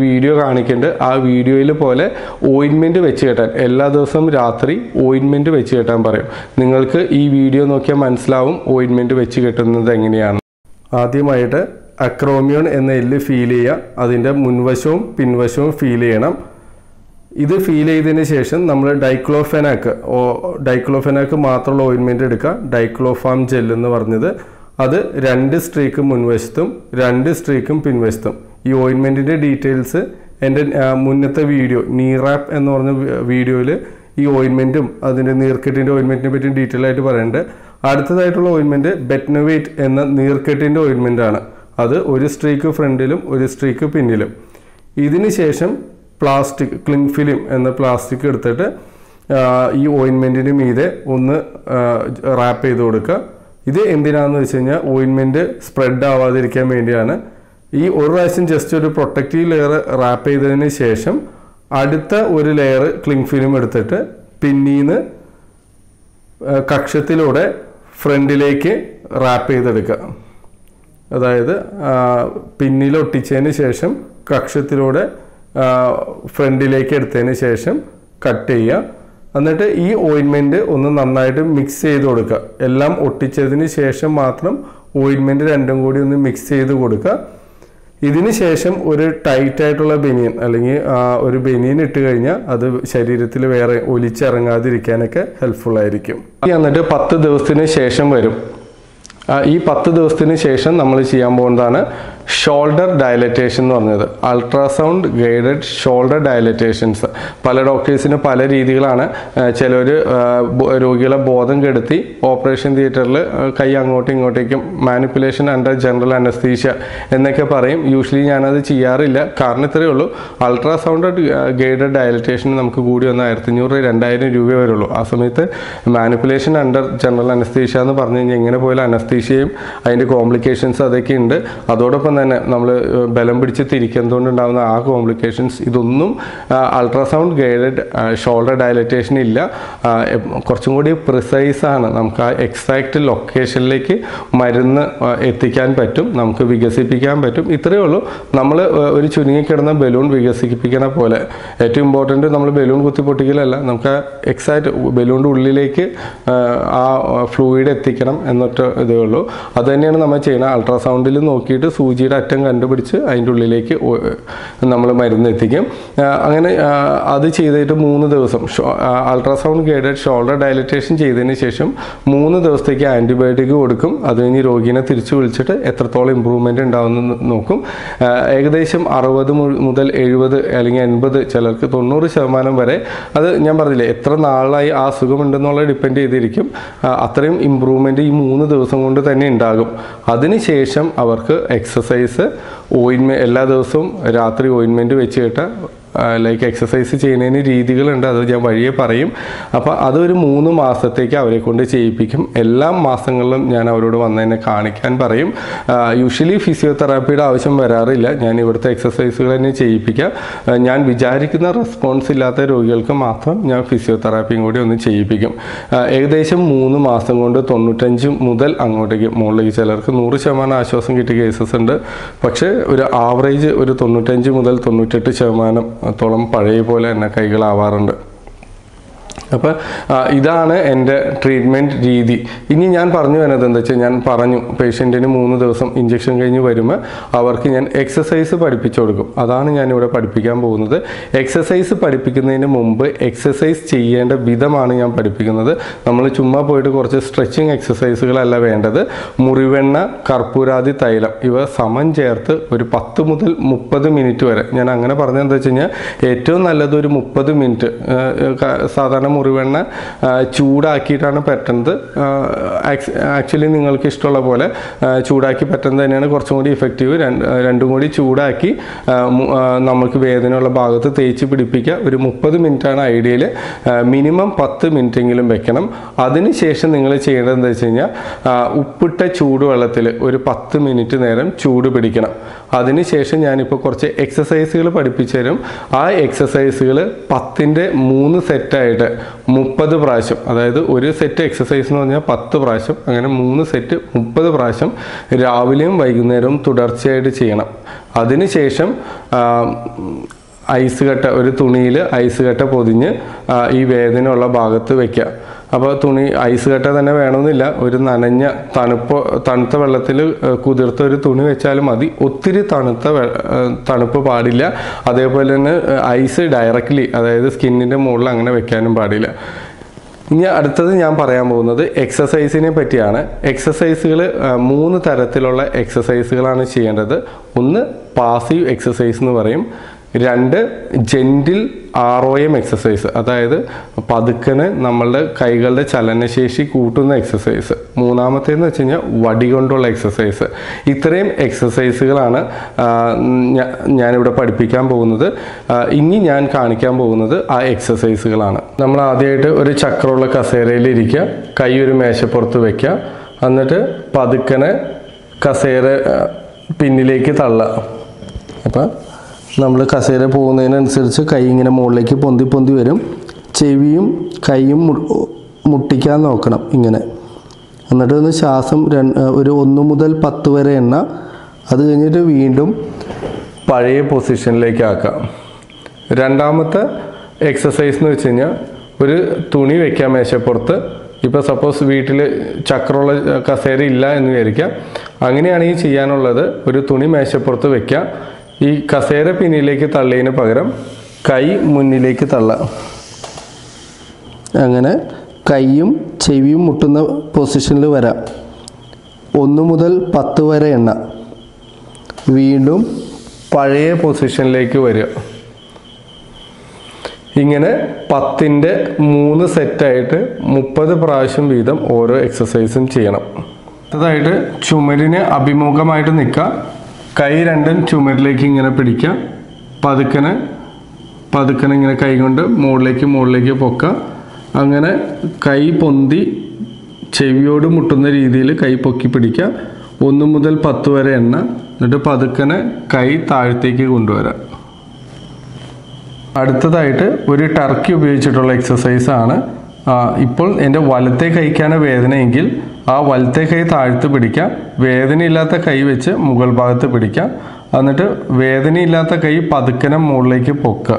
വീഡിയോ കാണിക്കുന്നുണ്ട് ആ വീഡിയോയിൽ പോലെ ഓയിൻമെൻറ്റ് വെച്ച് കെട്ടാൻ എല്ലാ ദിവസവും രാത്രി ഓയിൻമെൻറ്റ് വെച്ച് കെട്ടാൻ പറയും നിങ്ങൾക്ക് ഈ വീഡിയോ നോക്കിയാൽ മനസ്സിലാവും ഓയിൻമെൻറ്റ് വെച്ച് കെട്ടുന്നത് എങ്ങനെയാണ് ആദ്യമായിട്ട് അക്രോമിയോൺ എന്ന എല്ല് ഫീൽ ചെയ്യുക അതിൻ്റെ മുൻവശവും പിൻവശവും ഫീൽ ചെയ്യണം ഇത് ഫീൽ ചെയ്തതിന് ശേഷം നമ്മൾ ഡൈക്ലോഫെനാക്ക് ഓ ഡൈക്ലോഫെനാക്ക് മാത്രമുള്ള ഓയിൻമെൻറ്റ് എടുക്കുക ഡൈക്ലോഫാം ജെൽ എന്ന് പറഞ്ഞത് അത് രണ്ട് സ്ട്രീക്കും മുൻവശത്തും രണ്ട് സ്ട്രീക്കും പിൻവശത്തും ഈ ഓയിൻമെൻറ്റിൻ്റെ ഡീറ്റെയിൽസ് എൻ്റെ ആ, മുന്നത്തെ വീഡിയോ നീറാപ്പ് എന്ന് പറഞ്ഞ വീഡിയോയിൽ ഈ ഓയിൻമെൻറ്റും അതിൻ്റെ നീർക്കെട്ടിൻ്റെ ഓയിൻമെൻറ്റിനെ പറ്റി ഡീറ്റെയിൽ ആയിട്ട് പറയുന്നുണ്ട് അടുത്തതായിട്ടുള്ള ഓയിൻമെൻറ്റ് ബെറ്റ്നോവേറ്റ് എന്ന നീർക്കെട്ടിൻ്റെ ഓയിൻമെൻ്റ് ആണ് അത് ഒരു സ്ട്രീക്ക് ഫ്രണ്ടിലും ഒരു സ്ട്രീക്ക് പിന്നിലും ഇതിന് ശേഷം പ്ലാസ്റ്റിക് ക്ലിങ് ഫിലിം എന്ന പ്ലാസ്റ്റിക് എടുത്തിട്ട് ആ, ഈ ഓയിൻമെൻറ്റിന് മീതെ ഒന്ന് റാപ്പ് ചെയ്ത് കൊടുക്കുക ഇത് എന്തിനാന്ന് വെച്ച് കഴിഞ്ഞാൽ ഓയിൻമെൻറ്റ് സ്പ്രെഡ് ആവാതിരിക്കാൻ വേണ്ടിയാണ് ഈ ഒരു പ്രാവശ്യം ജസ്റ്റ് ഒരു പ്രൊട്ടക്റ്റീവ് ലെയർ റാപ്പ് ചെയ്തതിന് ശേഷം അടുത്ത ഒരു ലെയർ ക്ലിങ് ഫിലിം എടുത്തിട്ട് പിന്നീന്ന് ആ, കക്ഷത്തിലൂടെ ഫ്രണ്ടിലേക്ക് റാപ്പ് ചെയ്തെടുക്കുക അതായത് ആ, പിന്നിൽ ഒട്ടിച്ചതിന് ശേഷം കക്ഷത്തിലൂടെ ആ, ഫ്രണ്ടിലേക്ക് എടുത്തതിന് ശേഷം കട്ട് ചെയ്യുക എന്നിട്ട് ഈ ഓയിൻമെൻറ്റ് ഒന്ന് നന്നായിട്ട് മിക്സ് ചെയ്ത് കൊടുക്കുക എല്ലാം ഒട്ടിച്ചതിന് ശേഷം മാത്രം ഓയിൻമെൻറ്റ് രണ്ടും കൂടി ഒന്ന് മിക്സ് ചെയ്ത് കൊടുക്കുക ഇതിന് ശേഷം ഒരു ടൈറ്റ് ആയിട്ടുള്ള ബനിയൻ അല്ലെങ്കിൽ ആ, ഒരു ബനിയൻ ഇട്ട് കഴിഞ്ഞാൽ അത് ശരീരത്തിൽ വേറെ ഒലിച്ചിറങ്ങാതിരിക്കാനൊക്കെ ഹെൽപ്ഫുൾ ആയിരിക്കും എന്നിട്ട് പത്ത് ദിവസത്തിന് ശേഷം വരും ആ, ഈ പത്ത് ദിവസത്തിന് ശേഷം നമ്മൾ ചെയ്യാൻ പോകുന്നതാണ് ഷോൾഡർ ഡയലറ്റേഷൻ എന്ന് പറഞ്ഞത് അൾട്രാസൗണ്ട് ഗൈഡഡ് ഷോൾഡർ ഡയലറ്റേഷൻസ് പല ഡോക്ടേഴ്സിന് പല രീതികളാണ് ചിലർ രോഗികളെ ബോധം കെടുത്തി ഓപ്പറേഷൻ തിയേറ്ററിൽ കൈ അങ്ങോട്ടും ഇങ്ങോട്ടേക്കും മാനിപ്പുലേഷൻ അണ്ടർ ജനറൽ അനസ്തീഷ്യ എന്നൊക്കെ പറയും യൂഷ്വലി ഞാനത് ചെയ്യാറില്ല കാരണം ഇത്രയേ ഉള്ളൂ അൾട്രാസൗണ്ട് ഗൈഡഡ് ഡയലറ്റേഷൻ നമുക്ക് കൂടി വന്ന ആയിരത്തി അഞ്ഞൂറ് രണ്ടായിരം രൂപ വരുള്ളൂ ആ സമയത്ത് മാനിപ്പുലേഷൻ അണ്ടർ ജനറൽ അനസ്തീഷ്യ എന്ന് പറഞ്ഞു കഴിഞ്ഞാൽ എങ്ങനെ പോയാലും അനസ്തീഷ്യയും അതിൻ്റെ കോംപ്ലിക്കേഷൻസ് അതൊക്കെ ഉണ്ട് അതോടൊപ്പം തന്നെ നമ്മൾ ബലം പിടിച്ച് തിരിക്കുന്നതുകൊണ്ട് ഉണ്ടാകുന്ന ആ കോംപ്ലിക്കേഷൻസ് ഇതൊന്നും അൾട്രാസൗണ്ട് ഗൈഡഡ് ഷോൾഡർ ഡയലറ്റേഷൻ ഇല്ല ആ, എ- കുറച്ചും കൂടി പ്രിസൈസ് ആണ് നമുക്ക് ആ എക്സാക്റ്റ് ലൊക്കേഷനിലേക്ക് മരുന്ന് ആ, എത്തിക്കാൻ പറ്റും നമുക്ക് വികസിപ്പിക്കാൻ പറ്റും ഇത്രയേ ഉള്ളൂ നമ്മൾ ഒരു ചുരുങ്ങിക്കിടന്ന ബലൂൺ വികസിപ്പിക്കണ പോലെ ഏറ്റവും ഇമ്പോർട്ടൻ്റ് നമ്മൾ ബലൂൺ കുത്തി പൊട്ടിക്കലല്ല നമുക്ക് എക്സാക്റ്റ് ബലൂണിൻ്റെ ഉള്ളിലേക്ക് ആ, ആ ഫ്ലൂയിഡ് എത്തിക്കണം എന്നിട്ട് ഇതേ ഉള്ളൂ അത് തന്നെയാണ് നമ്മൾ ചെയ്യുന്നത് അൾട്രാസൗണ്ടിൽ നോക്കിയിട്ട് സൂചിയുടെ അറ്റം കണ്ടുപിടിച്ച് അതിൻ്റെ ഉള്ളിലേക്ക് നമ്മൾ മരുന്ന് എത്തിക്കും ആ, അങ്ങനെ ആ, അത് ചെയ്തിട്ട് മൂന്ന് ദിവസം അൾട്രാസൗണ്ട് ഗൈഡഡ് ഷോൾഡർ ഡയലറ്റേഷൻ ചെയ്തതിന് ശേഷം മൂന്ന് ദിവസത്തേക്ക് ആൻറ്റിബയോട്ടിക് കൊടുക്കും അത് കഴിഞ്ഞ് രോഗീനെ തിരിച്ചു വിളിച്ചിട്ട് എത്രത്തോളം ഇമ്പ്രൂവ്മെൻറ്റ് ഉണ്ടാവുമെന്ന് നോക്കും ആ, ഏകദേശം അറുപത് മുതൽ എഴുപത് അല്ലെങ്കിൽ എൺപത് ചിലർക്ക് തൊണ്ണൂറ് ശതമാനം വരെ അത് ഞാൻ പറഞ്ഞില്ലേ എത്ര നാളായി ആ അസുഖമുണ്ടെന്നുള്ളത് ഡിപ്പെൻഡ് ചെയ്തിരിക്കും ആ, അത്രയും ഇമ്പ്രൂവ്മെൻറ്റ് ഈ മൂന്ന് ദിവസം കൊണ്ട് തന്നെ ഉണ്ടാകും അതിനുശേഷം അവർക്ക് എക്സസൈസ് ഓയിൻമെ എല്ലാ ദിവസവും രാത്രി ഓയിൻമെൻറ്റ് വെച്ച് കേട്ട ലൈക്ക് എക്സസൈസ് ചെയ്യുന്നതിന് രീതികളുണ്ട് അത് ഞാൻ വഴിയെ പറയും അപ്പോൾ അതൊരു മൂന്ന് മാസത്തേക്ക് അവരെ കൊണ്ട് ചെയ്യിപ്പിക്കും എല്ലാ മാസങ്ങളിലും ഞാൻ അവരോട് വന്നതിനെ കാണിക്കാൻ പറയും യൂഷ്വലി ഫിസിയോതെറാപ്പിയുടെ ആവശ്യം വരാറില്ല ഞാൻ ഇവിടുത്തെ എക്സസൈസുകൾ തന്നെ ചെയ്യിപ്പിക്കാം ആ, ഞാൻ വിചാരിക്കുന്ന റെസ്പോൺസ് ഇല്ലാത്ത രോഗികൾക്ക് മാത്രം ഞാൻ ഫിസിയോതെറാപ്പിയും കൂടി ഒന്ന് ചെയ്യിപ്പിക്കും ആ, ഏകദേശം മൂന്ന് മാസം കൊണ്ട് തൊണ്ണൂറ്റഞ്ച് മുതൽ അങ്ങോട്ടേക്ക് മുകളിലേക്ക് ചിലർക്ക് നൂറ് ശതമാനം ആശ്വാസം കിട്ടിയ കേസസ് ഉണ്ട് പക്ഷേ ഒരു ആവറേജ് ഒരു തൊണ്ണൂറ്റഞ്ച് മുതൽ തൊണ്ണൂറ്റെട്ട് ശതമാനം ത്തോളം പഴയ പോലെ തന്നെ കൈകളാവാറുണ്ട് അപ്പോൾ ഇതാണ് എൻ്റെ ട്രീറ്റ്മെൻറ്റ് രീതി ഇനി ഞാൻ പറഞ്ഞു വരുന്നത് എന്താ വെച്ചാൽ ഞാൻ പറഞ്ഞു പേഷ്യൻറ്റിന് മൂന്ന് ദിവസം ഇഞ്ചക്ഷൻ കഴിഞ്ഞ് വരുമ്പോൾ അവർക്ക് ഞാൻ എക്സസൈസ് പഠിപ്പിച്ചു കൊടുക്കും അതാണ് ഞാനിവിടെ പഠിപ്പിക്കാൻ പോകുന്നത് എക്സസൈസ് പഠിപ്പിക്കുന്നതിന് മുമ്പ് എക്സസൈസ് ചെയ്യേണ്ട വിധമാണ് ഞാൻ പഠിപ്പിക്കുന്നത് നമ്മൾ ചുമ്മാ പോയിട്ട് കുറച്ച് സ്ട്രെച്ചിങ് എക്സസൈസുകളല്ല വേണ്ടത് മുറിവെണ്ണ കർപ്പൂരാതി തൈലം ഇവ സമം ചേർത്ത് ഒരു പത്ത് മുതൽ മുപ്പത് മിനിറ്റ് വരെ ഞാൻ അങ്ങനെ പറഞ്ഞത് എന്താ വെച്ച് കഴിഞ്ഞാൽ ഏറ്റവും നല്ലത് ഒരു മുപ്പത് മിനിറ്റ് സാധാരണ മുറിവെണ്ണ ആ, ചൂടാക്കിയിട്ടാണ് പറ്റുന്നത് ആക്ച്വലി നിങ്ങൾക്ക് ഇഷ്ടമുള്ള പോലെ ആ, ചൂടാക്കി പറ്റുന്നത് തന്നെയാണ് കുറച്ചും കൂടി ഇഫക്റ്റീവ് രണ്ടും കൂടി ചൂടാക്കി ആ, മു- ആ, നമുക്ക് വേദനയുള്ള ഭാഗത്ത് തേച്ച് പിടിപ്പിക്കുക ഒരു മുപ്പത് മിനിറ്റാണ് ഐഡിയൽ മിനിമം പത്ത് മിനിറ്റെങ്കിലും വെക്കണം അതിനുശേഷം നിങ്ങൾ ചെയ്യേണ്ടത് എന്താ വെച്ച് കഴിഞ്ഞാൽ ആ, ഉപ്പിട്ട ചൂടുവെള്ളത്തിൽ ഒരു പത്ത് മിനിറ്റ് നേരം ചൂട് പിടിക്കണം അതിനുശേഷം ഞാനിപ്പോൾ കുറച്ച് എക്സസൈസുകൾ പഠിപ്പിച്ചു തരും ആ എക്സസൈസുകൾ പത്തിൻ്റെ മൂന്ന് സെറ്റായിട്ട് മുപ്പത് പ്രാവശ്യം അതായത് ഒരു സെറ്റ് എക്സസൈസ് എന്ന് പറഞ്ഞാൽ പത്ത് പ്രാവശ്യം അങ്ങനെ മൂന്ന് സെറ്റ് മുപ്പത് പ്രാവശ്യം രാവിലെയും വൈകുന്നേരവും തുടർച്ചയായിട്ട് ചെയ്യണം അതിനുശേഷം ആ, ഐസ് കട്ട ഒരു തുണിയിൽ ഐസ് കട്ട പൊതിഞ്ഞ് ആ, ഈ വേദനയുള്ള ഭാഗത്ത് വെക്കുക അപ്പോൾ തുണി ഐസ് കട്ട തന്നെ വേണമെന്നില്ല ഒരു നനഞ്ഞ തണുപ്പ് തണുത്ത വെള്ളത്തിൽ കുതിർത്ത ഒരു തുണി വെച്ചാലും മതി ഒത്തിരി തണുത്ത വെ- ആ, തണുപ്പ് പാടില്ല അതേപോലെ തന്നെ ഐസ് ഡയറക്റ്റ്ലി അതായത് സ്കിന്നിൻ്റെ മുകളിൽ അങ്ങനെ വെക്കാനും പാടില്ല ഇനി അടുത്തത് ഞാൻ പറയാൻ പോകുന്നത് എക്സസൈസിനെ പറ്റിയാണ് എക്സസൈസുകൾ മൂന്ന് തരത്തിലുള്ള എക്സസൈസുകളാണ് ചെയ്യേണ്ടത് ഒന്ന് പാസീവ് എക്സസൈസ് എന്ന് പറയും രണ്ട് gentle R O M exercise അതായത് പതുക്കനെ നമ്മളുടെ കൈകളുടെ ചലനശേഷി കൂട്ടുന്ന എക്സസൈസ് മൂന്നാമത്തേന്ന് വെച്ച് കഴിഞ്ഞാൽ വടി കൊണ്ടുള്ള എക്സസൈസ് ഇത്രയും എക്സസൈസുകളാണ് ആ, ഞാ- ഞാനിവിടെ പഠിപ്പിക്കാൻ പോകുന്നത് ആ, ഇനി ഞാൻ കാണിക്കാൻ പോകുന്നത് ആ എക്സസൈസുകളാണ് നമ്മൾ ആദ്യമായിട്ട് ഒരു ചക്രമുള്ള കസേരയിൽ ഇരിക്കുക കൈ ഒരു മേശപ്പുറത്ത് വെക്കുക എന്നിട്ട് പതുക്കനെ കസേര ആ, പിന്നിലേക്ക് തള്ളുക അപ്പം നമ്മൾ കസേര പോകുന്നതിനനുസരിച്ച് കൈ ഇങ്ങനെ മുകളിലേക്ക് പൊന്തി പൊന്തി വരും ചെവിയും കൈയും മു- മുട്ടിക്കാൻ നോക്കണം ഇങ്ങനെ എന്നിട്ട് ഒന്ന് ശ്വാസം രണ്ട് ഒരു ഒന്ന് മുതൽ പത്ത് വരെ എണ്ണ അത് കഴിഞ്ഞിട്ട് വീണ്ടും പഴയ പൊസിഷനിലേക്ക് ആക്കാം രണ്ടാമത്തെ എക്സസൈസ് എന്ന് വെച്ച് കഴിഞ്ഞാൽ ഒരു തുണി വെക്കാം മേശപ്പുറത്ത് ഇപ്പോൾ സപ്പോസ് വീട്ടിൽ ചക്രമുള്ള കസേര ഇല്ല എന്ന് വിചാരിക്കാം അങ്ങനെയാണെങ്കിൽ ചെയ്യാനുള്ളത് ഒരു തുണി മേശപ്പുറത്ത് വെക്കാം ഈ കസേര പിന്നിലേക്ക് തള്ളിയതിന് പകരം കൈ മുന്നിലേക്ക് തള്ളാം അങ്ങനെ കൈയും ചെവിയും മുട്ടുന്ന പൊസിഷനിൽ വരാം ഒന്ന് മുതൽ പത്ത് വരെ എണ്ണ വീണ്ടും പഴയ പൊസിഷനിലേക്ക് വരിക ഇങ്ങനെ പത്തിൻ്റെ മൂന്ന് സെറ്റായിട്ട് മുപ്പത് പ്രാവശ്യം വീതം ഓരോ എക്സസൈസും ചെയ്യണം അടുത്തതായിട്ട് ചുമരിന് അഭിമുഖമായിട്ട് നിൽക്കുക കൈ രണ്ടും ചുമരിലേക്ക് ഇങ്ങനെ പിടിക്കുക പതുക്കനെ പതുക്കനെ ഇങ്ങനെ കൈ കൊണ്ട് മുകളിലേക്ക് മുകളിലേക്ക് പൊക്കുക അങ്ങനെ കൈ പൊന്തി ചെവിയോട് മുട്ടുന്ന രീതിയിൽ കൈ പൊക്കി പിടിക്കുക ഒന്ന് മുതൽ പത്ത് വരെ എണ്ണ എന്നിട്ട് പതുക്കനെ കൈ താഴത്തേക്ക് കൊണ്ടുവരാം അടുത്തതായിട്ട് ഒരു ടർക്കി ഉപയോഗിച്ചിട്ടുള്ള എക്സസൈസ് ആണ് ആ, ഇപ്പോൾ എൻ്റെ വലത്തെ കൈക്കാണ് വേദനയെങ്കിൽ ആ വലത്തെ കൈ താഴ്ത്ത് പിടിക്കാം വേദനയില്ലാത്ത കൈ വെച്ച് മുകൾ ഭാഗത്ത് പിടിക്കാം എന്നിട്ട് വേദനയില്ലാത്ത കൈ പതുക്കനെ മുകളിലേക്ക് പൊക്കുക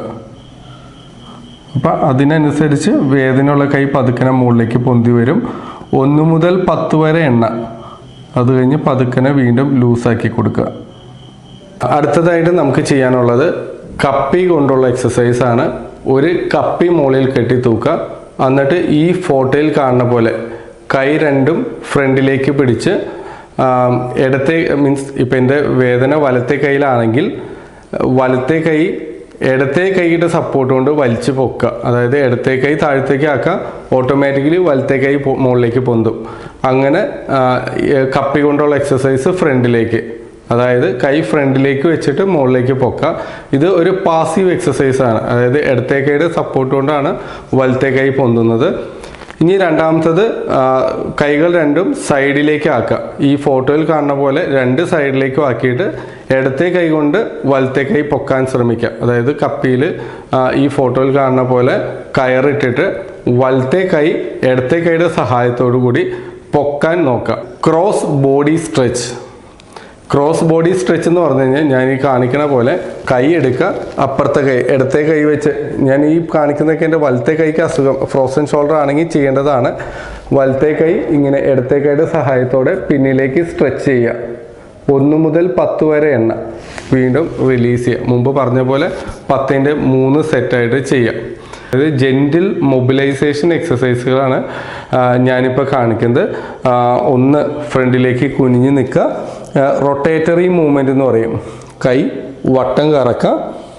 അപ്പം അതിനനുസരിച്ച് വേദനയുള്ള കൈ പതുക്കനെ മുകളിലേക്ക് പൊന്തി വരും ഒന്ന് മുതൽ പത്ത് വരെ എണ്ണ അത് കഴിഞ്ഞ് പതുക്കനെ വീണ്ടും ലൂസാക്കി കൊടുക്കുക അടുത്തതായിട്ട് നമുക്ക് ചെയ്യാനുള്ളത് കപ്പി കൊണ്ടുള്ള എക്സസൈസ് ആണ് ഒരു കപ്പി മുകളിൽ കെട്ടി തൂക്കുക എന്നിട്ട് ഈ ഫോട്ടോയിൽ കാണുന്ന പോലെ കൈ രണ്ടും ഫ്രണ്ടിലേക്ക് പിടിച്ച് ആം, ഇടത്തെ മീൻസ് ഇപ്പം എൻ്റെ വേദന വലത്തെ കയ്യിലാണെങ്കിൽ വലത്തെ കൈ ഇടത്തെ കൈയുടെ സപ്പോർട്ട് കൊണ്ട് വലിച്ചു പൊക്കുക അതായത് ഇടത്തെ കൈ താഴത്തേക്ക് ആക്കുക ഓട്ടോമാറ്റിക്കലി വലത്തെ കൈ പൊ- മുകളിലേക്ക് പൊന്തും അങ്ങനെ ആ, ഈ കപ്പി കൊണ്ടുള്ള എക്സസൈസ് ഫ്രണ്ടിലേക്ക് അതായത് കൈ ഫ്രണ്ടിലേക്ക് വെച്ചിട്ട് മുകളിലേക്ക് പൊക്കുക ഇത് ഒരു പാസീവ് എക്സസൈസ് ആണ് അതായത് ഇടത്തെ കൈയുടെ സപ്പോർട്ട് കൊണ്ടാണ് വലത്തെ കൈ പൊന്തുന്നത് ഇനി രണ്ടാമത്തത് ആ, കൈകൾ രണ്ടും സൈഡിലേക്ക് ആക്കുക ഈ ഫോട്ടോയിൽ കാണുന്ന പോലെ രണ്ട് സൈഡിലേക്കും ആക്കിയിട്ട് ഇടത്തെ കൈ കൊണ്ട് വലത്തെ കൈ പൊക്കാൻ ശ്രമിക്കുക അതായത് കപ്പിയിൽ ഈ ഫോട്ടോയിൽ കാണുന്ന പോലെ കയറിട്ടിട്ട് വലത്തെ കൈ ഇടത്തെ കൈയുടെ സഹായത്തോടു കൂടി പൊക്കാൻ നോക്കുക cross body stretch cross body stretch എന്ന് പറഞ്ഞു കഴിഞ്ഞാൽ ഞാൻ ഈ കാണിക്കണ പോലെ കൈ എടുക്കുക അപ്പുറത്തെ കൈ ഇടത്തെ കൈ വെച്ച് ഞാൻ ഈ കാണിക്കുന്നതൊക്കെ എൻ്റെ വലത്തെ കൈക്ക് അസുഖം ഫ്രോസൺ ഷോൾഡർ ആണെങ്കിൽ ചെയ്യേണ്ടതാണ് വലത്തെ കൈ ഇങ്ങനെ ഇടത്തെ കൈയുടെ സഹായത്തോടെ പിന്നിലേക്ക് സ്ട്രെച്ച് ചെയ്യുക ഒന്ന് മുതൽ പത്ത് വരെ എണ്ണ വീണ്ടും റിലീസ് ചെയ്യുക മുമ്പ് പറഞ്ഞ പോലെ പത്തിൻ്റെ മൂന്ന് സെറ്റായിട്ട് ചെയ്യാം ഇത് ജെൻറ്റിൽ മൊബിലൈസേഷൻ എക്സസൈസുകളാണ് ഞാനിപ്പോൾ കാണിക്കുന്നത് ആ, ഒന്ന് ഫ്രണ്ടിലേക്ക് കുനിഞ്ഞ് നിൽക്കുക റൊട്ടേറ്ററി മൂവ്മെൻ്റ് എന്ന് പറയും കൈ വട്ടം കറക്കുക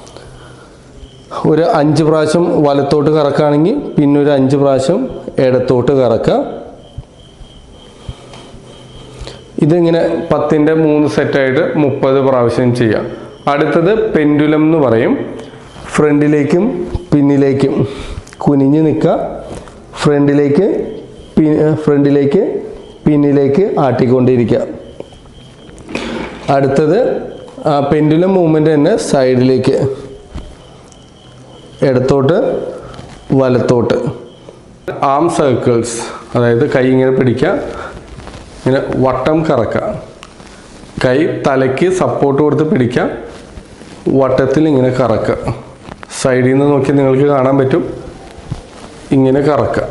ഒരു അഞ്ച് പ്രാവശ്യം വലത്തോട്ട് കറക്കുകയാണെങ്കിൽ പിന്നെ ഒരു അഞ്ച് പ്രാവശ്യം ഇടത്തോട്ട് കറക്കുക ഇതിങ്ങനെ പത്തിൻ്റെ മൂന്ന് സെറ്റായിട്ട് മുപ്പത് പ്രാവശ്യം ചെയ്യാം അടുത്തത് പെൻഡുലം എന്ന് പറയും ഫ്രണ്ടിലേക്കും പിന്നിലേക്കും കുനിഞ്ഞ് നിൽക്കുക ഫ്രണ്ടിലേക്ക് പി ഫ്രണ്ടിലേക്ക് പിന്നിലേക്ക് ആട്ടിക്കൊണ്ടിരിക്കുക അടുത്തത് പെൻഡുലം മൂവ്മെൻ്റ് തന്നെ സൈഡിലേക്ക് ഇടത്തോട്ട് വലത്തോട്ട് ആം സർക്കിൾസ് അതായത് കൈ ഇങ്ങനെ പിടിക്കുക ഇങ്ങനെ വട്ടം കറക്കുക കൈ തലയ്ക്ക് സപ്പോർട്ട് കൊടുത്ത് പിടിക്കുക വട്ടത്തിൽ ഇങ്ങനെ കറക്കുക സൈഡിൽ നിന്ന് നോക്കി നിങ്ങൾക്ക് കാണാൻ പറ്റും ഇങ്ങനെ കറക്കുക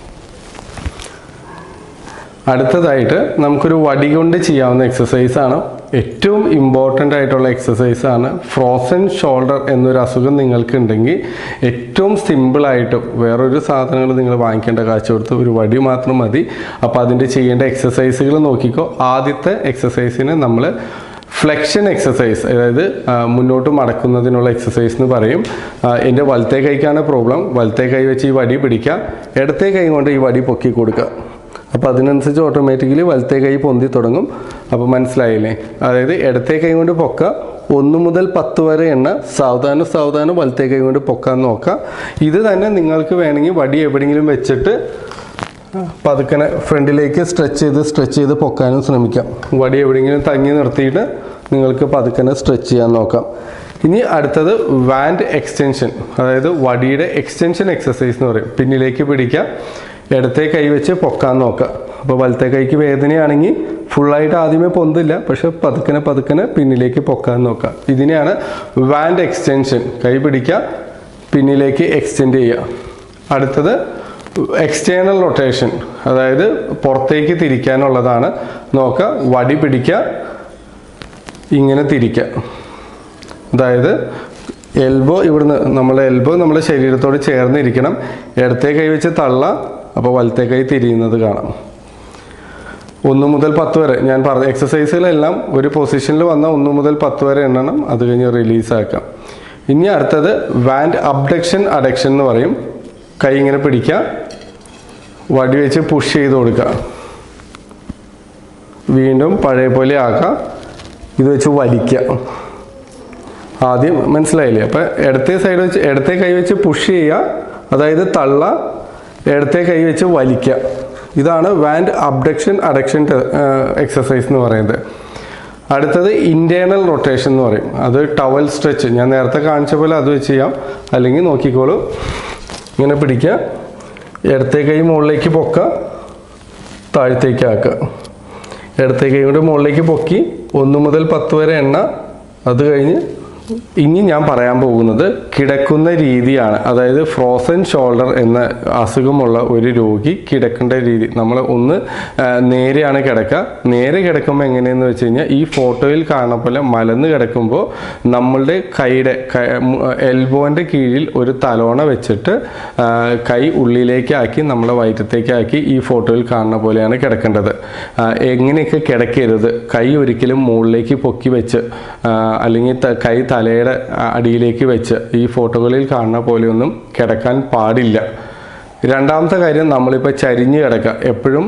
അടുത്തതായിട്ട് നമുക്കൊരു വടി കൊണ്ട് ചെയ്യാവുന്ന എക്സസൈസ് ആണ് ഏറ്റവും ഇമ്പോർട്ടൻ്റ് ആയിട്ടുള്ള എക്സസൈസ് ആണ് ഫ്രോസൺ ഷോൾഡർ എന്നൊരു അസുഖം നിങ്ങൾക്ക് ഉണ്ടെങ്കിൽ ഏറ്റവും സിമ്പിളായിട്ട് വേറൊരു സാധനങ്ങൾ നിങ്ങൾ വാങ്ങിക്കേണ്ട കാശ് കൊടുത്ത് ഒരു വടി മാത്രം മതി അപ്പോൾ അതിൻ്റെ ചെയ്യേണ്ട എക്സസൈസുകൾ നോക്കിക്കോ ആദ്യത്തെ എക്സസൈസിന് നമ്മൾ ഫ്ലെക്ഷൻ എക്സസൈസ് അതായത് ആ, മുന്നോട്ട് മടക്കുന്നതിനുള്ള എക്സസൈസ് എന്ന് പറയും ആ, എൻ്റെ വലത്തെ കൈക്കാണ് പ്രോബ്ലം വലത്തെ കൈ വെച്ച് ഈ വടി പിടിക്കുക ഇടത്തെ കൈ കൊണ്ട് ഈ വടി പൊക്കി കൊടുക്കുക അപ്പോൾ അതിനനുസരിച്ച് ഓട്ടോമാറ്റിക്കലി വലത്തെ കൈ പൊന്തി തുടങ്ങും അപ്പോൾ മനസ്സിലായില്ലേ അതായത് ഇടത്തെ കൈ കൊണ്ട് പൊക്കുക ഒന്ന് മുതൽ പത്ത് വരെ എണ്ണ സാവധാനം സാവധാനം വലത്തെ കൈ കൊണ്ട് പൊക്കാൻ നോക്കുക ഇത് തന്നെ നിങ്ങൾക്ക് വേണമെങ്കിൽ വടി എവിടെയെങ്കിലും വെച്ചിട്ട് പതുക്കനെ ഫ്രണ്ടിലേക്ക് സ്ട്രെച്ച് ചെയ്ത് സ്ട്രെച്ച് ചെയ്ത് പൊക്കാനും ശ്രമിക്കാം വടി എവിടെയെങ്കിലും തങ്ങി നിർത്തിയിട്ട് നിങ്ങൾക്ക് പതുക്കനെ സ്ട്രെച്ച് ചെയ്യാൻ നോക്കാം ഇനി അടുത്തത് വാൻഡ് എക്സ്റ്റൻഷൻ അതായത് വടിയുടെ എക്സ്റ്റൻഷൻ എക്സസൈസ് എന്ന് പറയും പിന്നിലേക്ക് പിടിക്കുക ഇടത്തെ കൈ വെച്ച് പൊക്കാൻ നോക്കുക അപ്പോൾ വലത്തെ കൈക്ക് വേദനയാണെങ്കിൽ ഫുള്ളായിട്ട് ആദ്യമേ പൊന്തില്ല പക്ഷെ പതുക്കനെ പതുക്കനെ പിന്നിലേക്ക് പൊക്കാൻ നോക്കുക ഇതിനെയാണ് വാൻഡ് എക്സ്റ്റൻഷൻ കൈ പിടിക്കുക പിന്നിലേക്ക് എക്സ്റ്റെൻഡ് ചെയ്യുക അടുത്തത് എക്സ്റ്റേണൽ റൊട്ടേഷൻ അതായത് പുറത്തേക്ക് തിരിക്കാനുള്ളതാണ് നോക്കുക വടി പിടിക്കുക ഇങ്ങനെ തിരിക്കുക അതായത് എൽബോ ഇവിടുന്ന് നമ്മളെ എൽബോ നമ്മുടെ ശരീരത്തോട് ചേർന്നിരിക്കണം ഇടത്തെ കൈ വെച്ച് തള്ള അപ്പോൾ വലത്തെ കൈ തിരിയുന്നത് കാണാം ഒന്ന് മുതൽ പത്ത് വരെ ഞാൻ പറഞ്ഞ എക്സസൈസുകളെല്ലാം ഒരു പൊസിഷനിൽ വന്ന ഒന്ന് മുതൽ പത്ത് വരെ എണ്ണണം അത് കഴിഞ്ഞ് റിലീസാക്കാം ഇനി അടുത്തത് വാൻഡ് അബ്ഡക്ഷൻ അഡക്ഷൻ എന്ന് പറയും കൈ ഇങ്ങനെ പിടിക്കുക വടി വെച്ച് പുഷ് ചെയ്ത് കൊടുക്കുക വീണ്ടും പഴയ പോലെ ആക്കാം ഇത് വെച്ച് വലിക്കുക ആദ്യം മനസ്സിലായില്ലേ അപ്പം ഇടത്തെ സൈഡ് വെച്ച് ഇടത്തെ കൈ വെച്ച് പുഷ് ചെയ്യുക അതായത് തള്ള ഇടത്തെ കൈ വെച്ച് വലിക്കുക ഇതാണ് വാൻഡ് അബ്ഡക്ഷൻ അഡക്ഷൻ എക്സസൈസ് എന്ന് പറയുന്നത് അടുത്തത് ഇൻറ്റേർണൽ റൊട്ടേഷൻ എന്ന് പറയും അത് ടവൽ സ്ട്രെച്ച് ഞാൻ നേരത്തെ കാണിച്ച പോലെ അത് വെച്ച് ചെയ്യാം അല്ലെങ്കിൽ നോക്കിക്കോളൂ ഇങ്ങനെ പിടിക്കുക ഇടത്തെ കൈ മുകളിലേക്ക് പൊക്കുക താഴത്തേക്ക് ആക്കുക ഇടത്തെ കൈ കൊണ്ട് മുകളിലേക്ക് പൊക്കി ഒന്ന് മുതൽ പത്ത് വരെ എണ്ണ അത് കഴിഞ്ഞ് ഇനി ഞാൻ പറയാൻ പോകുന്നത് കിടക്കുന്ന രീതിയാണ് അതായത് ഫ്രോസൺ ഷോൾഡർ എന്ന അസുഖമുള്ള ഒരു രോഗി കിടക്കേണ്ട രീതി നമ്മൾ ഒന്ന് ആ, നേരെയാണ് കിടക്കുക നേരെ കിടക്കുമ്പോൾ എങ്ങനെയെന്ന് വെച്ച് കഴിഞ്ഞാൽ ഈ ഫോട്ടോയിൽ കാണുന്ന പോലെ മലന്ന് കിടക്കുമ്പോൾ നമ്മളുടെ കൈയുടെ എൽബോൻ്റെ കീഴിൽ ഒരു തലോണ വെച്ചിട്ട് ആ, കൈ ഉള്ളിലേക്കാക്കി നമ്മളെ വയറ്റത്തേക്കാക്കി ഈ ഫോട്ടോയിൽ കാണുന്ന പോലെയാണ് കിടക്കേണ്ടത് ആ, എങ്ങനെയൊക്കെ കിടക്കരുത് കൈ ഒരിക്കലും മുകളിലേക്ക് പൊക്കി വെച്ച് ആ, അല്ലെങ്കിൽ ത- കൈ തലയുടെ അടിയിലേക്ക് വെച്ച് ഈ ഫോട്ടോകളിൽ കാണുന്ന പോലെയൊന്നും കിടക്കാൻ പാടില്ല രണ്ടാമത്തെ കാര്യം നമ്മളിപ്പോൾ ചരിഞ്ഞ് കിടക്കുക എപ്പോഴും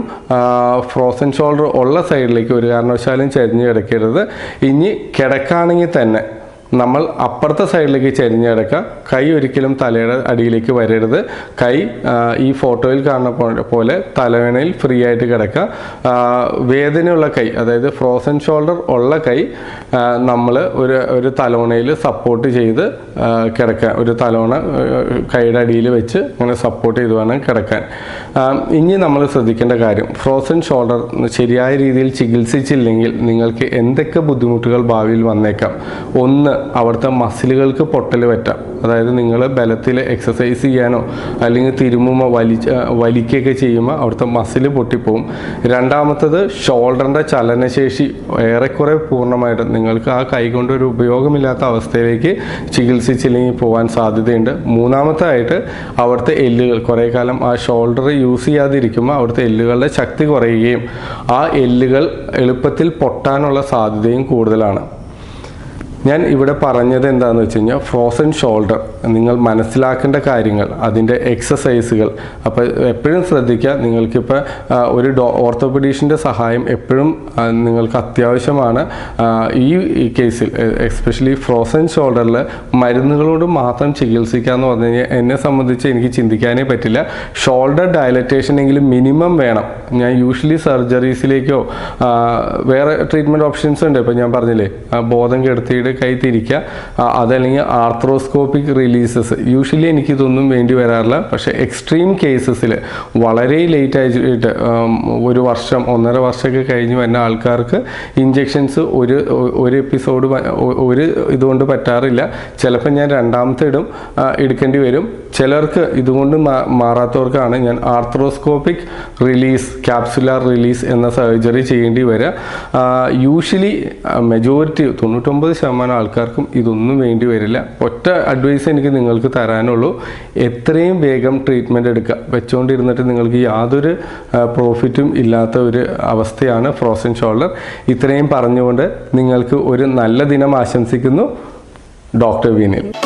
ഫ്രോസൺ ഷോൾഡർ ഉള്ള സൈഡിലേക്ക് ഒരു കാരണവശാലും ചരിഞ്ഞ് കിടക്കരുത് ഇനി കിടക്കുകയാണെങ്കിൽ തന്നെ നമ്മൾ അപ്പുറത്തെ സൈഡിലേക്ക് ചരിഞ്ഞ് കിടക്കുക കൈ ഒരിക്കലും തലയുടെ അടിയിലേക്ക് വരരുത് കൈ ആ, ഈ ഫോട്ടോയിൽ കാണുന്ന പോ- പോലെ തലവേണയിൽ ഫ്രീ ആയിട്ട് കിടക്കുക ആ, വേദനയുള്ള കൈ അതായത് ഫ്രോസൺ ഷോൾഡർ ഉള്ള കൈ നമ്മൾ ഒരു ഒരു തലോണയിൽ സപ്പോർട്ട് ചെയ്ത് ആ, കിടക്കുക ഒരു തലോണ ആ, കൈയുടെ അടിയിൽ വെച്ച് ഇങ്ങനെ സപ്പോർട്ട് ചെയ്ത് വേണം കിടക്കാൻ ആ, ഇനി നമ്മൾ ശ്രദ്ധിക്കേണ്ട കാര്യം ഫ്രോസൺ ഷോൾഡർ ശരിയായ രീതിയിൽ ചികിത്സിച്ചില്ലെങ്കിൽ നിങ്ങൾക്ക് എന്തൊക്കെ ബുദ്ധിമുട്ടുകൾ ഭാവിയിൽ വന്നേക്കാം ഒന്ന് അവിടുത്തെ മസിലുകൾക്ക് പൊട്ടൽ പറ്റാം അതായത് നിങ്ങൾ ബലത്തിൽ എക്സസൈസ് ചെയ്യാനോ അല്ലെങ്കിൽ തിരുമ്മുമ്പോൾ വലി വലിക്കുകയൊക്കെ ചെയ്യുമ്പോൾ അവിടുത്തെ മസിൽ പൊട്ടിപ്പോവും രണ്ടാമത്തത് ഷോൾഡറിൻ്റെ ചലനശേഷി ഏറെക്കുറെ പൂർണ്ണമായിട്ടും നിങ്ങൾക്ക് ആ കൈ കൊണ്ട് ഒരു ഉപയോഗമില്ലാത്ത അവസ്ഥയിലേക്ക് ചികിത്സിച്ചില്ലെങ്കിൽ പോകാൻ സാധ്യതയുണ്ട് മൂന്നാമത്തായിട്ട് അവിടുത്തെ എല്ലുകൾ കുറേ കാലം ആ ഷോൾഡർ യൂസ് ചെയ്യാതിരിക്കുമ്പോൾ അവിടുത്തെ എല്ലുകളുടെ ശക്തി കുറയുകയും ആ എല്ലുകൾ എളുപ്പത്തിൽ പൊട്ടാനുള്ള സാധ്യതയും കൂടുതലാണ് ഞാൻ ഇവിടെ പറഞ്ഞത് എന്താണെന്ന് വെച്ച് കഴിഞ്ഞാൽ ഫ്രോസൺ ഷോൾഡർ നിങ്ങൾ മനസ്സിലാക്കേണ്ട കാര്യങ്ങൾ അതിൻ്റെ എക്സസൈസുകൾ അപ്പോൾ എപ്പോഴും ശ്രദ്ധിക്കുക നിങ്ങൾക്കിപ്പോൾ ആ, ഒരു ഡോ ഓർത്തോപെഡീഷ്യൻ്റെ സഹായം എപ്പോഴും ആ, നിങ്ങൾക്ക് അത്യാവശ്യമാണ് ആ, ഈ ഈ കേസിൽ എസ്പെഷ്യലി ഫ്രോസൺ ഷോൾഡറിൽ മരുന്നുകളോട് മാത്രം ചികിത്സിക്കുക എന്ന് പറഞ്ഞു കഴിഞ്ഞാൽ എന്നെ സംബന്ധിച്ച് എനിക്ക് ചിന്തിക്കാനേ പറ്റില്ല ഷോൾഡർ ഡയലറ്റേഷൻ എങ്കിലും മിനിമം വേണം ഞാൻ യൂഷ്വലി സർജറീസിലേക്കോ വേറെ ട്രീറ്റ്മെൻറ്റ് ഓപ്ഷൻസ് ഉണ്ട് ഇപ്പോൾ ഞാൻ പറഞ്ഞില്ലേ ആ, ബോധം കെടുത്തിയിട്ട് കൈ തിരിക്കുക ആ, അതല്ലെങ്കിൽ ആർത്രോസ്കോപ്പിക് റിലീസസ് യൂഷ്വലി എനിക്കിതൊന്നും വേണ്ടി വരാറില്ല പക്ഷേ എക്സ്ട്രീം കേസസിൽ വളരെ ലേറ്റ് ആയിട്ട് ഉം, ഒരു വർഷം ഒന്നര വർഷമൊക്കെ കഴിഞ്ഞ് വരുന്ന ആൾക്കാർക്ക് ഇഞ്ചെക്ഷൻസ് ഒരു ഒരു എപ്പിസോഡ് ഒരു ഇതുകൊണ്ട് പറ്റാറില്ല ചിലപ്പോൾ ഞാൻ രണ്ടാമത്തെ ഇടും ആ, എടുക്കേണ്ടി വരും ചിലർക്ക് ഇതുകൊണ്ട് മാ- മാറാത്തവർക്കാണ് ഞാൻ ആർത്രോസ്കോപ്പിക് റിലീസ് ക്യാപ്സുലാർ റിലീസ് എന്ന സർജറി ചെയ്യേണ്ടി വരിക യൂഷ്വലി മെജോറിറ്റി തൊണ്ണൂറ്റൊമ്പത് ശതമാനം ആൾക്കാർക്കും ഇതൊന്നും വേണ്ടി വരില്ല ഒറ്റ അഡ്വൈസ് എനിക്ക് നിങ്ങൾക്ക് തരാനുള്ളൂ എത്രയും വേഗം ട്രീറ്റ്മെൻറ്റ് എടുക്കുക വെച്ചുകൊണ്ടിരുന്നിട്ട് നിങ്ങൾക്ക് യാതൊരു പ്രോഫിറ്റും ഇല്ലാത്ത ഒരു അവസ്ഥയാണ് ഫ്രോസൺ ഷോൾഡർ ഇത്രയും പറഞ്ഞുകൊണ്ട് നിങ്ങൾക്ക് ഒരു നല്ല ദിനം ആശംസിക്കുന്നു ഡോക്ടർ വിനിൽ